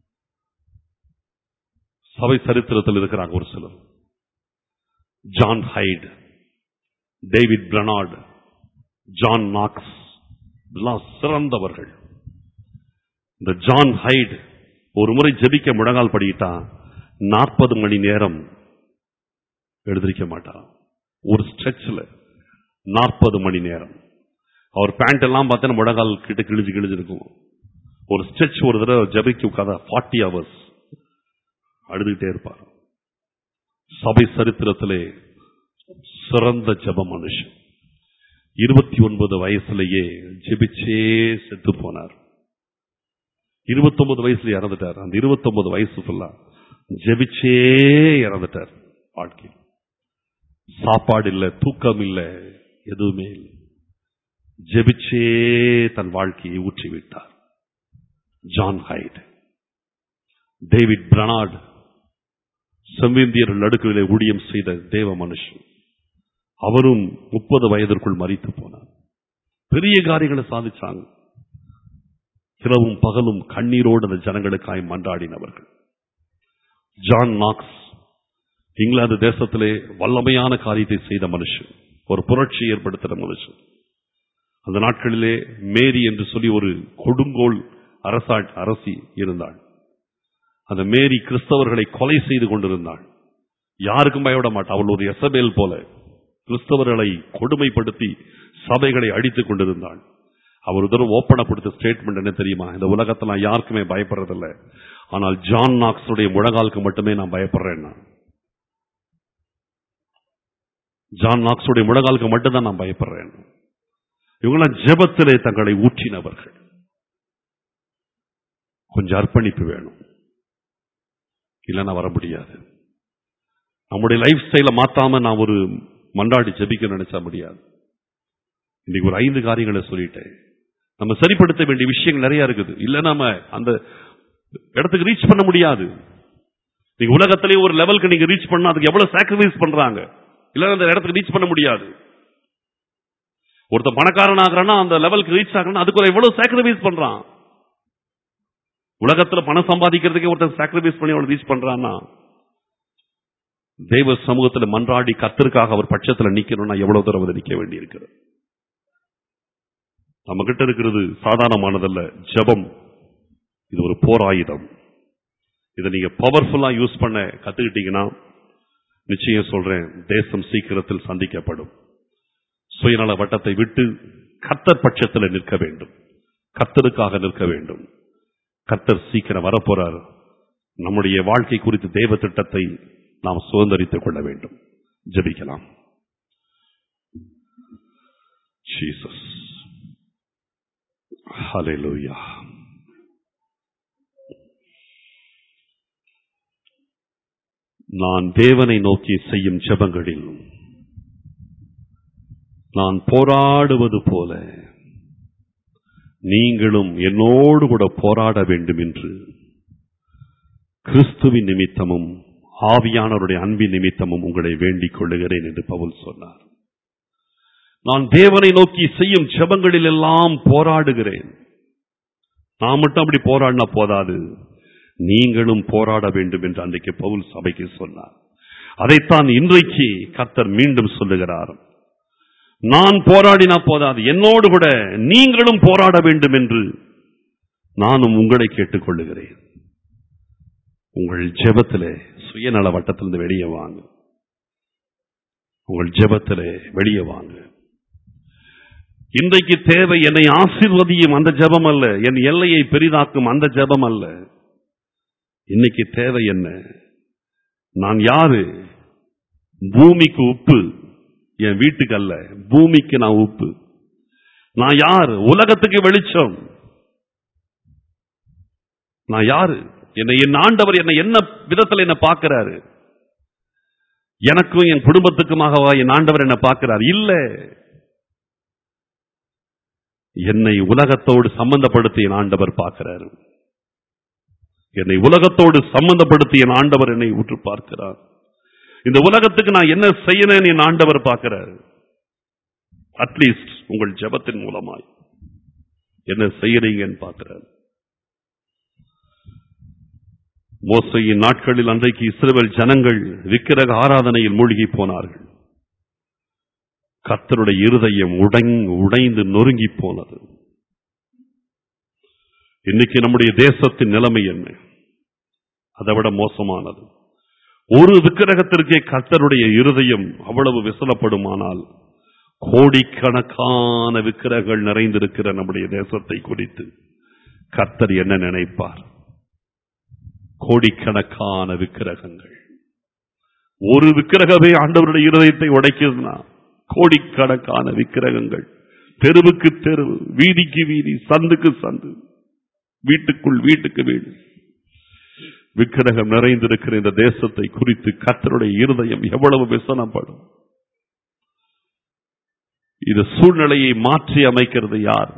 A: சபை சரித்திரத்தில் இருக்கிறாங்க ஒரு சிலர் John Hyde David Brainerd John Knox இதெல்லாம் சிறந்தவர்கள் இந்த ஜான் ஹைட் ஒரு முறை ஜெபிக்க முழங்கால் படிக்கிட்டான் நாற்பது மணி நேரம் எழுந்திருக்க மாட்டான் ஒரு ஸ்ட்ரெச்சில் நாற்பது மணி நேரம் அவர் பேண்ட் எல்லாம் பார்த்தா முழங்கால் கிட்ட கிழிஞ்சு கிழிஞ்சு இருக்கும் ஒரு ஸ்ட்ரெச் ஒரு தடவை ஜெபிக்க உட்காத ஃபார்ட்டி ஹவர்ஸ் அழுதுகிட்டே இருப்பார் சபை சரித்திரத்திலே சிறந்த ஜெப மனுஷன் இருபத்தி ஒன்பது வயசுலயே ஜெபிச்சே செத்து போனார் இருபத்தொன்பது வயசுல இறந்துட்டார் அந்த இருபத்தொன்பது வயசு ஃபுல்லா ஜெபிச்சே இறந்துட்டார் வாழ்க்கை சாப்பாடு இல்ல தூக்கம் இல்ல எதுவுமே இல்லை ஜெபிச்சே தன் வாழ்க்கையை ஊற்றி விட்டார் ஜான் ஹைட் டேவிட் பிரனார்ட் செம்பிந்தியர் நடுக்கிலே ஊழியம் செய்த தேவ மனுஷன் அவரும் முப்பது வயதிற்குள் மறித்து போனார் பெரிய காரியங்களை சாதிச்சாங்க சிலவும் பகலும் கண்ணீரோடு அந்த ஜனங்களுக்காய் மன்றாடினவர்கள் ஜான் நாக்ஸ் இங்கிலாந்து தேசத்திலே வல்லமையான காரியத்தை செய்த மனுஷன் ஒரு புரட்சி ஏற்படுத்தின மனுஷன் அந்த நாட்களிலே மேரி என்று சொல்லி ஒரு கொடுங்கோல் அரசா அரசி இருந்தாள் அந்த மேரி கிறிஸ்தவர்களை கொலை செய்து கொண்டிருந்தாள் யாருக்கும் பயப்பட மாட்டாள் அவள் ஒரு எசபேல் போல கிறிஸ்தவர்களை கொடுமைப்படுத்தி சபைகளை அடித்துக் கொண்டிருந்தாள் அவர் ஒரு தடவை ஓப்பனா கொடுத்த ஸ்டேட்மெண்ட் என்ன தெரியுமா இந்த உலகத்துல நான் யாருக்குமே பயப்படுறதில்ல ஆனால் ஜான் நாக்ஸுடைய முழங்காலுக்கு மட்டுமே நான் பயப்படுறேன் நான். ஜான் நாக்ஸுடைய முழங்காலுக்கு மட்டும்தான் நான் பயப்படுறேன் இவங்களாம் ஜெபத்திலே தங்களை ஊற்றினவர்கள் கொஞ்சம் அர்ப்பணிப்பு வேணும் இல்லைன்னா வர முடியாது நம்முடைய லைஃப் ஸ்டைலை மாத்தாம நான் ஒரு மண்டாடி ஜெபிக்க நினைச்சா முடியாது இன்னைக்கு ஒரு ஐந்து காரியங்களை சொல்லிட்டேன் நம்ம சரிப்படுத்த வேண்டிய விஷயங்கள் நிறைய இருக்குது இல்ல நாம அந்த இடத்துக்கு ரீச் பண்ண முடியாது நீங்க உலகத்திலே ஒரு லெவலுக்கு நீங்க ரீச் பண்ணா அதுக்கு எவ்வளவு சாக்ரிஃபைஸ் பண்றாங்க இல்ல அந்த இடத்துக்கு ரீச் பண்ண முடியாது ஒருத்தன் பணக்காரன் ஆகிறான்னா அந்த லெவலுக்கு ரீச் ஆகணும் அதுக்கு ஒரு எவ்வளவு சாக்ரிஃபைஸ் பண்றான் உலகத்துல பணம் சம்பாதிக்கிறதுக்கே ஒருத்தன் சாக்ரிஃபைஸ் பண்ணி அவன் ரீச் பண்றான்னா தெய்வ சமூகத்துல மன்றாடி கத்திற்காக அவர் பட்சத்துல நிக்கணும்னா எவ்வளவு தூரம் வந்து நிக்க வேண்டி இருக்கிறது நம்ம கிட்ட இருக்கிறது சாதாரணமானதல்ல ஜெபம் இது ஒரு போர் ஆயுதம் இதை நீங்க பவர்ஃபுல்லா யூஸ் பண்ண கத்துக்கிட்டீங்கன்னா நிச்சயம் சொல்றேன் தேசம் சீக்கிரத்தில் சந்திக்கப்படும் சுயநல வட்டத்தை விட்டு கத்தர் பட்சத்தில் நிற்க வேண்டும் கத்தருக்காக நிற்க வேண்டும் கத்தர் சீக்கிரம் வரப்போறார் நம்முடைய வாழ்க்கை குறித்து தேவ திட்டத்தை நாம் சுதந்திரித்துக் கொள்ள வேண்டும் ஜெபிக்கலாம் ஜீசஸ் ஹalleluya நான் தேவனை நோக்கி செய்யும் ஜெபங்களில் நான் போராடுவது போல நீங்களும் என்னோடு கூட போராட வேண்டும் என்று கிறிஸ்துவின் நிமித்தமும் ஆவியானவருடைய அன்பின் நிமித்தமும் உங்களை வேண்டிக் கொள்ளுகிறேன் என்று பவுல் சொன்னார் நான் தேவனை நோக்கி செய்யும் ஜெபங்களில் எல்லாம் போராடுகிறேன் நான் மட்டும் அப்படி போராடினா போதாது நீங்களும் போராட வேண்டும் என்று அன்றைக்கு பவுல் சபைக்கு சொன்னார் அதைத்தான் இன்றைக்கு கர்த்தர் மீண்டும் சொல்லுகிறார் நான் போராடினா போதாது என்னோடு கூட நீங்களும் போராட வேண்டும் என்று நானும் உங்களை கேட்டுக்கொள்ளுகிறேன் உங்கள் ஜெபத்திலே சுயநல வட்டத்திலிருந்து வெளியே வாங்க உங்கள் ஜெபத்திலே வெளியே வாங்க இன்றைக்கு தேவை என்னை ஆசீர்வதியும் அந்த ஜெபம் அல்ல என் எல்லையை பெரிதாக்கும் அந்த ஜெபம் அல்ல இன்னைக்கு தேவை என்ன நான் யாரு பூமிக்கு உப்பு என் வீட்டுக்கு அல்ல பூமிக்கு நான் உப்பு நான் யார் உலகத்துக்கு வெளிச்சம் நான் யாரு என்னை என் ஆண்டவர் என்னை என்ன விதத்தில் என்ன பார்க்கிறாரு எனக்கும் என் குடும்பத்துக்குமாகவா என் ஆண்டவர் என்ன பார்க்கிறார் இல்ல என்னை உலகத்தோடு சம்பந்தப்படுத்தி என் ஆண்டவர் பார்க்கிறார் என்னை உலகத்தோடு சம்பந்தப்படுத்தி என் ஆண்டவர் என்னை உற்று பார்க்கிறார் இந்த உலகத்துக்கு நான் என்ன செய்யணும் என் ஆண்டவர் பார்க்கிறார் அட்லீஸ்ட் உங்கள் ஜெபத்தின் மூலமாய் என்ன செய்யறீங்கன்னு பார்க்கிறார் மோசையின் நாட்களில் அன்றைக்கு இஸ்ரவேல் ஜனங்கள் விக்கிரக ஆராதனையில் மூழ்கி போனார்கள் கர்த்தருடைய இருதயம் உடைங் உடைந்து நொறுங்கி போனது இன்னைக்கு நம்முடைய தேசத்தின் நிலைமை என்ன அதை விட மோசமானது ஒரு விக்கிரகத்திற்கே கர்த்தருடைய இருதயம் அவ்வளவு விசலப்படுமானால் கோடிக்கணக்கான விக்கிரகங்கள் நிறைந்திருக்கிற நம்முடைய தேசத்தை குறித்து கர்த்தர் என்ன நினைப்பார் கோடிக்கணக்கான விக்கிரகங்கள் ஒரு விக்கிரகமே ஆண்டவருடைய இருதயத்தை உடைக்குதுன்னா கோடிக்கணக்கான விக்கிரகங்கள் தெருவுக்கு தெருவு வீதிக்கு வீதி சந்துக்கு சந்து வீட்டுக்குள் வீட்டுக்கு வீடு விக்கிரகம் நிறைந்திருக்கிற இந்த தேசத்தை குறித்து கர்த்தருடைய இருதயம் எவ்வளவு விசனப்படும் இது சூழ்நிலையை மாற்றி அமைக்கிறது யார்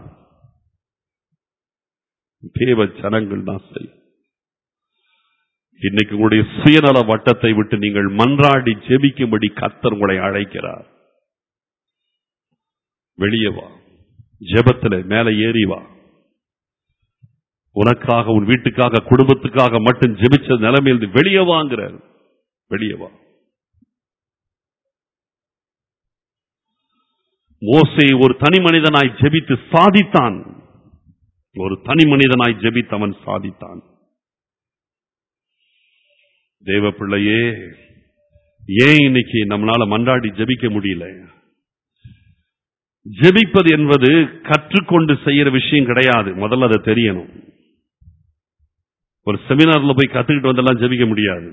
A: தேவ ஜனங்கள் தான் செய்யும் இன்னைக்கு உங்களுடைய சுயநல வட்டத்தை விட்டு நீங்கள் மன்றாடி ஜெபிக்கும்படி கர்த்தர் உங்களை அழைக்கிறார் வெளியே வா ஜெபத்துல மேல ஏறி வா உனக்காக உன் வீட்டுக்காக குடும்பத்துக்காக மட்டும் ஜெபிச்ச நிலைமையில் வெளியே வாங்கிறார் வெளியே வா மோசே ஒரு தனி மனிதனாய் ஜெபித்து சாதித்தான் ஒரு தனி மனிதனாய் ஜெபித்து அவன் சாதித்தான் தேவ பிள்ளையே ஏன் இன்னைக்கு நம்மளால மன்றாடி ஜெபிக்க முடியல ஜெபிப்பது என்பது கற்றுக்கொண்டு செய்யற விஷயம் கிடையாது முதல்ல அதை தெரியணும் ஒரு செமினார்ல போய் கத்துக்கிட்டு வந்தெல்லாம் ஜெபிக்க முடியாது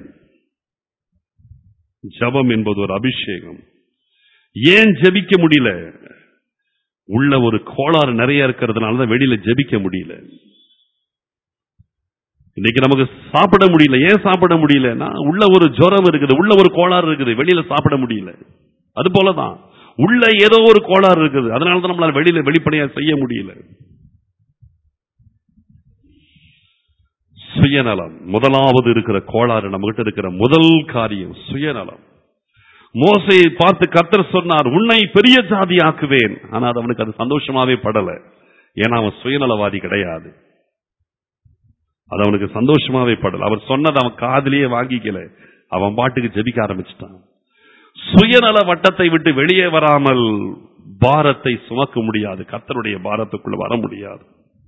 A: ஜபம் என்பது ஒரு அபிஷேகம் ஏன் ஜெபிக்க முடியல உள்ள ஒரு கோளாறு நிறைய இருக்கிறதுனால தான் வெளியில ஜெபிக்க முடியல இன்னைக்கு நமக்கு சாப்பிட முடியல ஏன் சாப்பிட முடியலன்னா உள்ள ஒரு ஜுரம் இருக்குது உள்ள ஒரு கோளாறு இருக்குது வெளியில சாப்பிட முடியல அது போலதான் உள்ள ஏதோ ஒரு கோளாறு இருக்குது அதனால தான் நம்மளால வெளியில வெளிப்படையா செய்ய முடியல சுயநலம் முதலாவது இருக்கிற கோளாறு நம்ம கிட்ட இருக்கிற முதல் காரியம் சுயநலம் மோசையை பார்த்து கர்த்தர் சொன்னார் உன்னை பெரிய ஜாதி ஆக்குவேன் ஆனா அது அவனுக்கு அது சந்தோஷமாவே படல ஏன்னா அவன் சுயநலவாதி கிடையாது அது அவனுக்கு சந்தோஷமாவே படல அவர் சொன்னதை அவன் காதிலேயே வாங்கிக்கல அவன் பாட்டுக்கு ஜெபிக்க ஆரம்பிச்சிட்டான் சுயநல வட்டத்தை விட்டு வெளியே வராமல் பாரத்தை சுமக்க முடியாது கர்த்தருடைய பாரத்துக்குள்ள வர முடியாது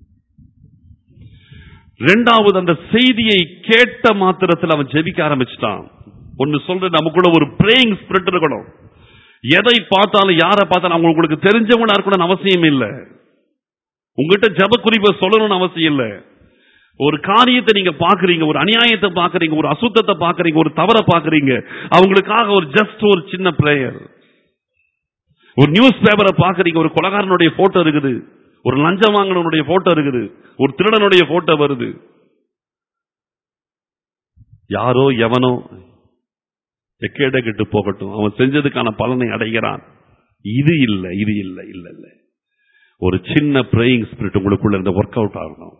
A: இரண்டாவது அந்த செய்தியை கேட்ட மாத்திரத்தில் அவன் ஜெபிக்க ஆரம்பிச்சிட்டான் ஒன்னு சொல்ற நமக்குள்ள ஒரு பிரேயிங் ஸ்பிரிட் இருக்கணும் எதை பார்த்தாலும் யாரை பார்த்தாலும் அவங்க உங்களுக்கு தெரிஞ்சவனா இருக்கணும்னு அவசியம் இல்லை உங்ககிட்ட ஜப குறிப்பை சொல்லணும்னு அவசியம் இல்லை ஒரு காரியத்தை நீங்க பாக்குறீங்க ஒரு அநியாயத்தை பாக்குறீங்க ஒரு அசுத்தத்தை பாக்குறீங்க ஒரு தவற பாக்குறீங்க அவங்களுக்காக ஒரு ஜஸ்ட் ஒரு சின்ன பிரேயர் ஒரு நியூஸ் பேப்பரை பாக்குறீங்க ஒரு கொலகாரனுடைய போட்டோ இருக்குது ஒரு லஞ்சம் வாங்கினவனுடைய போட்டோ இருக்குது ஒரு திருடனுடைய போட்டோ வருது யாரோ எவனோ எக்கேட கெட்டு போகட்டும் அவன் செஞ்சதுக்கான பலனை அடைகிறான் இது இல்லை இது இல்லை இல்ல இல்ல ஒரு சின்ன பிரேயிங் ஸ்பிரிட் உங்களுக்குள்ள இருந்த ஒர்க் அவுட் ஆகணும்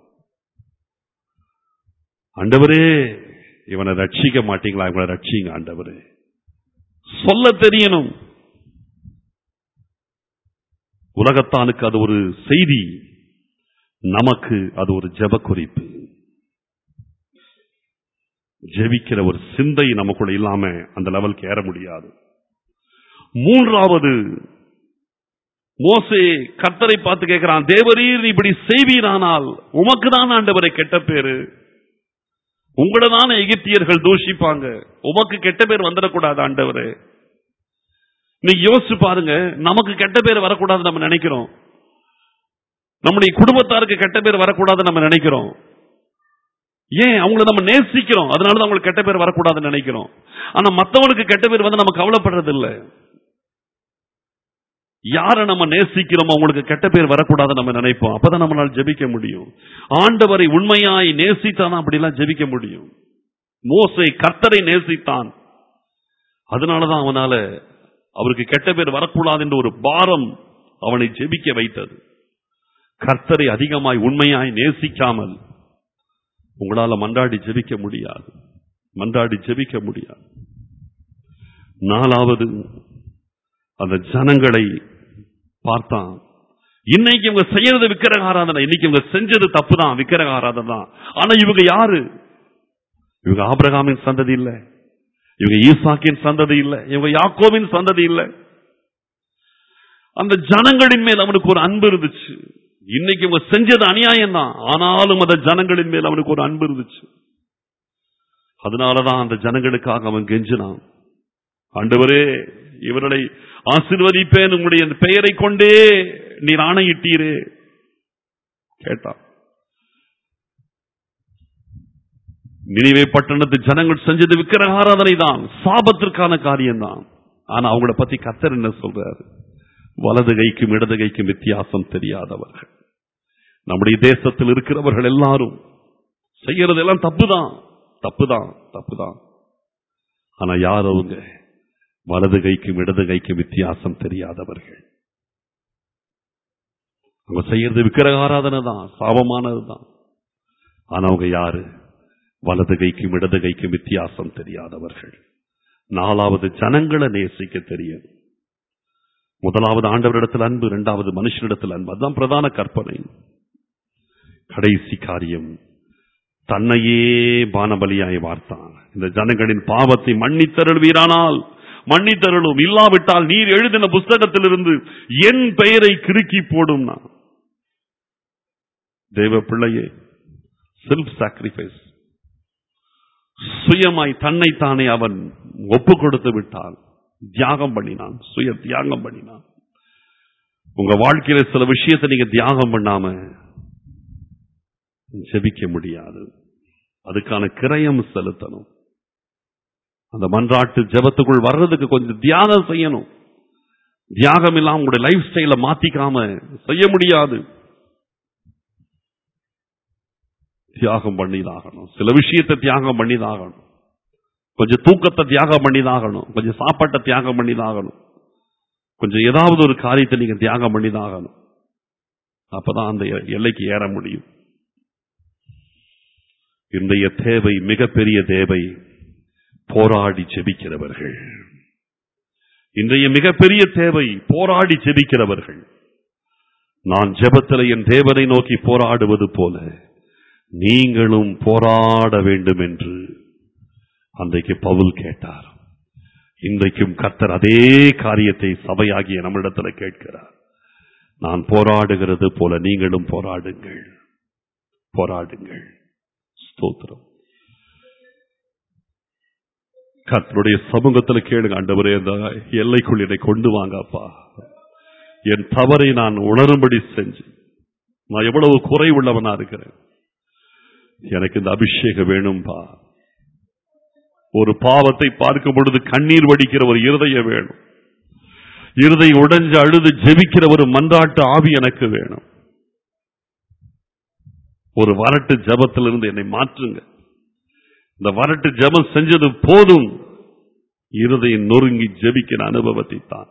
A: ஆண்டவரே இவனை ரட்சிக்க மாட்டீங்களா இவனை ரட்சிங்க ஆண்டவரே சொல்ல தெரியணும் உலகத்தானுக்கு அது ஒரு செய்தி நமக்கு அது ஒரு ஜெப குறிப்பு ஜெபிக்கிற ஒரு சிந்தை நமக்குள்ள இல்லாம அந்த லெவலுக்கு ஏற முடியாது மூன்றாவது மோசே கர்த்தரை பார்த்து கேட்கிறான் தேவரீர் இப்படி செய்வீரானால் உமக்கு தான் ஆண்டவரை கெட்ட பேரு உங்களை தானே எகிப்தியர்கள் தூஷிப்பாங்க உமக்கு கெட்ட பேர் வந்துடக்கூடாது ஆண்டவரே நீ யோசிச்சு பாருங்க நமக்கு கெட்ட பேர் வரக்கூடாது நம்ம நினைக்கிறோம் நம்முடைய குடும்பத்தாருக்கு கெட்ட பேர் வரக்கூடாதுன்னு நம்ம நினைக்கிறோம் ஏன் அவங்கள நம்ம நேசிக்கிறோம் அதனாலதான் அவங்களுக்கு கெட்ட பேர் வரக்கூடாதுன்னு நினைக்கிறோம் ஆனா மத்தவனுக்கு கெட்ட பேர் வந்து நம்ம கவலைப்படுறது இல்ல யாரை நம்ம நேசிக்கிறோமோ அவங்களுக்கு கெட்ட பேர் வரக்கூடாதுன்னு நம்ம நினைப்போம் அப்பதான் நம்மளால ஜெபிக்க முடியும் ஆண்டவரை உண்மையாய் நேசித்தான் அப்படிலாம் ஜெபிக்க முடியும் மோசை கர்த்தரை நேசித்தான் அதனாலதான் அவனால அவருக்கு கெட்ட பேர் வரக்கூடாது என்ற ஒரு பாரம் அவனை ஜெபிக்க வைத்தது கர்த்தரை அதிகமாய் உண்மையாய் நேசிக்காமல் உங்களால மன்றாடி ஜெபிக்க முடியாது மன்றாடி ஜெபிக்க முடியாது நாலாவது அந்த ஜனங்களை பார்த்தான் இன்னைக்கு இவங்க செய்யறது விக்கிரக ஆராதனை இன்னைக்கு இவங்க செஞ்சது தப்பு தான் விக்கிரக ஆராதனை தான் ஆனா இவங்க யாரு இவங்க ஆபிரகாமின் சந்ததி இல்ல இவங்க ஈசாக்கின் சந்ததி இல்ல இவங்க யாக்கோவின் சந்ததி இல்ல அந்த ஜனங்களின் மேல் அவனுக்கு ஒரு அன்பு இருந்துச்சு இன்னைக்கு இவங்க செஞ்சது அநியாயம் தான் ஆனாலும் அந்த ஜனங்களின் மேல் அவனுக்கு ஒரு அன்பு இருந்துச்சு அதனாலதான் அந்த ஜனங்களுக்காக அவன் கெஞ்சினான் ஆண்டவரே இவர்களை ஆசிர்வதிப்பேன் உங்களுடைய அந்த பெயரை கொண்டே நீர் ஆணையிட்டீரே கேட்டான் நினைவே பட்டணத்து ஜனங்கள் செஞ்சது விக்கிரக ஆராதனை தான் சாபத்திற்கான காரியம் தான் ஆனா அவங்கள பத்தி கத்தர் என்ன சொல்றாரு வலது கைக்கும் இடது கைக்கும் வித்தியாசம் தெரியாதவர்கள் நம்முடைய தேசத்தில் இருக்கிறவர்கள் எல்லாரும் செய்யறது எல்லாம் தப்புதான் தப்புதான் தப்புதான் ஆனா யார் அவங்க வலது கைக்கும் இடது கைக்கும் வித்தியாசம் தெரியாதவர்கள் அவங்க செய்யறது விக்கிரக ஆராதனை தான் சாபமானது தான் ஆனா அவங்க யாரு வலது கைக்கும் இடது கைக்கும் வித்தியாசம் தெரியாதவர்கள் நாலாவது ஜனங்களை நேசிக்க தெரியும் முதலாவது ஆண்டவரிடத்தில் அன்பு இரண்டாவது மனுஷனிடத்தில் அன்பு அதுதான் பிரதான கற்பனை கடைசி காரியம் தன்னையே பானபலியாய் வார்த்தான் இந்த ஜனங்களின் பாவத்தை மன்னித்தருள்வீரானால் மன்னித்தருளும் இல்லாவிட்டால் நீர் எழுதின புஸ்தகத்திலிருந்து என் பெயரை கிறுக்கி போடும் நான் தேவ பிள்ளையே செல்ஃப் சாக்ரிஃபைஸ் சுயமாய் தன்னைத்தானே அவன் ஒப்பு கொடுத்து விட்டான் தியாகம் பண்ணினான் சுய தியாகம் பண்ணினான் உங்க வாழ்க்கையில சில விஷயத்தை நீங்க தியாகம் பண்ணாம ஜெபிக்க முடியாது அதுக்கான கிரயம் செலுத்தணும் அந்த மன்றாட்டு ஜெபத்துக்குள் வர்றதுக்கு கொஞ்சம் தியாகம் செய்யணும் தியாகம் இல்லாம உங்களுடைய லைஃப் ஸ்டைல மாத்திக்காம செய்ய முடியாது தியாகம் பண்ணிதாகணும் சில விஷயத்தை தியாகம் பண்ணிதாகணும் கொஞ்சம் தூக்கத்தை தியாகம் பண்ணிதாகணும் கொஞ்சம் சாப்பாட்டை தியாகம் பண்ணிதாகணும் கொஞ்சம் ஏதாவது ஒரு காரியத்தை நீங்க தியாகம் பண்ணிதாகணும் அப்பதான் அந்த எ- எல்லைக்கு ஏற முடியும் இன்றைய தேவை மிகப்பெரிய தேவை போராடி ஜெபிக்கிறவர்கள் இன்றைய மிகப்பெரிய தேவை போராடி ஜெபிக்கிறவர்கள் நான் ஜெபத்தில் என் தேவனை நோக்கி போராடுவது போல நீங்களும் போராட வேண்டும் என்று அன்றைக்கு பவுல் கேட்டார் இன்றைக்கும் கர்த்தர் அதே காரியத்தை சபையாகிய நம்மிடத்தில் கேட்கிறார் நான் போராடுகிறது போல நீங்களும் போராடுங்கள் போராடுங்கள் ஸ்தோத்திரம் கர்த்தருடைய சமூகத்தில் கேளுங்க ஆண்டவரே அந்த எல்லைக்குள் என்னை கொண்டு வாங்கப்பா என் தவறை நான் உணரும்படி செஞ்சு நான் எவ்வளவு குறை உள்ளவனா இருக்கிறேன் எனக்கு இந்த அபிஷேகம் வேணும்பா ஒரு பாவத்தை பார்க்கும் பொழுது கண்ணீர் வடிக்கிற ஒரு இருதயம் வேணும் இருதை உடைஞ்சு அழுது ஜெபிக்கிற ஒரு மன்றாட்டு ஆவி எனக்கு வேணும் ஒரு வரட்டு ஜபத்திலிருந்து என்னை மாற்றுங்க இந்த வரட்டு ஜெபம் செஞ்சது போதும் இருதயம் நொறுங்கி ஜெபிக்கிற அனுபவத்தை தான்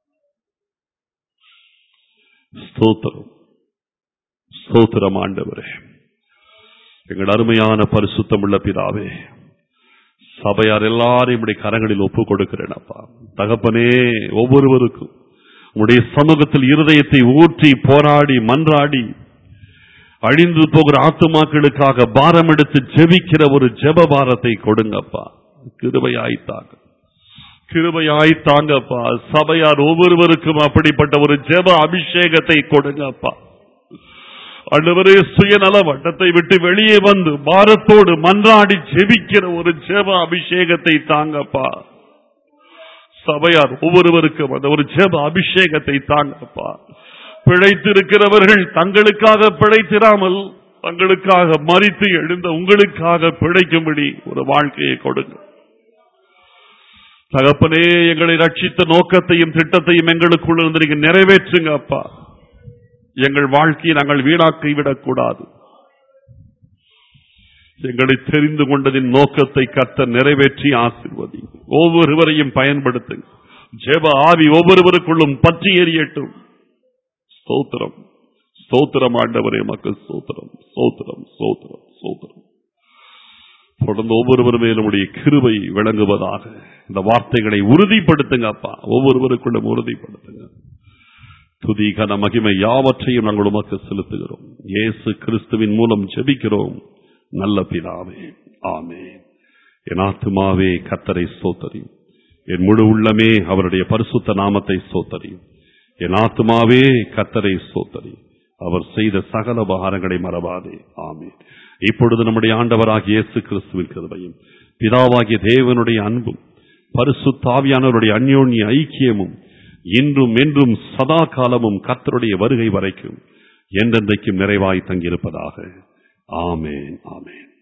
A: ஸ்தோத்திரம் ஸ்தோத்திரம் ஆண்டவரே எங்கள் அருமையான பரிசுத்தம் உள்ள பிதாவே சபையார் எல்லாரையும் இப்படி கரங்களில் ஒப்பு கொடுக்கிறேன் அப்பா தகப்பனே ஒவ்வொருவருக்கும் உடைய சமூகத்தில் இருதயத்தை ஊற்றி போராடி மன்றாடி அழிந்து போகிற ஆத்துமாக்களுக்காக பாரம் எடுத்து ஜெபிக்கிற ஒரு ஜெப பாரத்தை கொடுங்கப்பா கிருபையாய்த்தாங்க கிருபையாய்த்தாங்கப்பா சபையார் ஒவ்வொருவருக்கும் அப்படிப்பட்ட ஒரு ஜெப அபிஷேகத்தை கொடுங்கப்பா ஆண்டவரே சுயநல வட்டத்தை விட்டு வெளியே வந்து பாரத்தோடு மன்றாடி ஜெபிக்கிற ஒரு ஜெப அபிஷேகத்தை தாங்கப்பா சபையார் ஒவ்வொருவருக்கும் அந்த ஒரு ஜெப அபிஷேகத்தை தாங்கப்பா பிழைத்திருக்கிறவர்கள் தங்களுக்காக பிழைத்திராமல் தங்களுக்காக மறித்து எழுந்த உங்களுக்காக பிழைக்கும்படி ஒரு வாழ்க்கையை கொடுங்க தகப்பனே எங்களை ரட்சித்த நோக்கத்தையும் திட்டத்தையும் எங்களுக்குள்ள இருந்து நீங்க நிறைவேற்றுங்க அப்பா எங்கள் வாழ்க்கையை நாங்கள் வீணாக்கி விடக்கூடாது எங்களை தெரிந்து கொண்டதின் நோக்கத்தை கத்த நிறைவேற்றி ஆசிர்வதி ஒவ்வொருவரையும் பயன்படுத்துங்க ஜெப ஆவி ஒவ்வொருவருக்குள்ளும் பற்றி எறியட்டும் ஸ்தோத்திரம் ஸ்தோத்திரம் ஆண்டவரே மக்கள் ஸ்தோத்திரம் ஸ்தோத்திரம் ஸ்தோத்திரம் ஸ்தோத்திரம் தொடர்ந்து ஒவ்வொருவர் மேலும் உடைய கிருபை விளங்குவதாக இந்த வார்த்தைகளை உறுதிப்படுத்துங்க அப்பா ஒவ்வொருவருக்குள்ளும் உறுதிப்படுத்துங்க துதி கன மகிமை யாவற்றையும் நாங்கள் உமக்கு செலுத்துகிறோம் இயேசு கிறிஸ்துவின் மூலம் ஜெபிக்கிறோம் நல்ல பிதாவே ஆமே என் ஆத்துமாவே கத்தரை ஸ்தோத்தரியும் என் முழு உள்ளமே அவருடைய பரிசுத்த நாமத்தை ஸ்தோத்தரியும் என் ஆத்துமாவே கத்தரை ஸ்தோத்தரி அவர் செய்த சகல உபகாரங்களை மறவாதே ஆமே இப்பொழுது நம்முடைய ஆண்டவராகிய இயேசு கிறிஸ்துவின் கிருபையும் பிதாவாகிய தேவனுடைய அன்பும் பரிசுத்தாவியானவருடைய அந்யோன்ய ஐக்கியமும் இன்றும் என்றும் சதா காலமும் கர்த்தருடைய வருகை வரைக்கும் என்றென்றைக்கும் நிறைவாய் தங்கியிருப்பதாக ஆமேன் ஆமேன்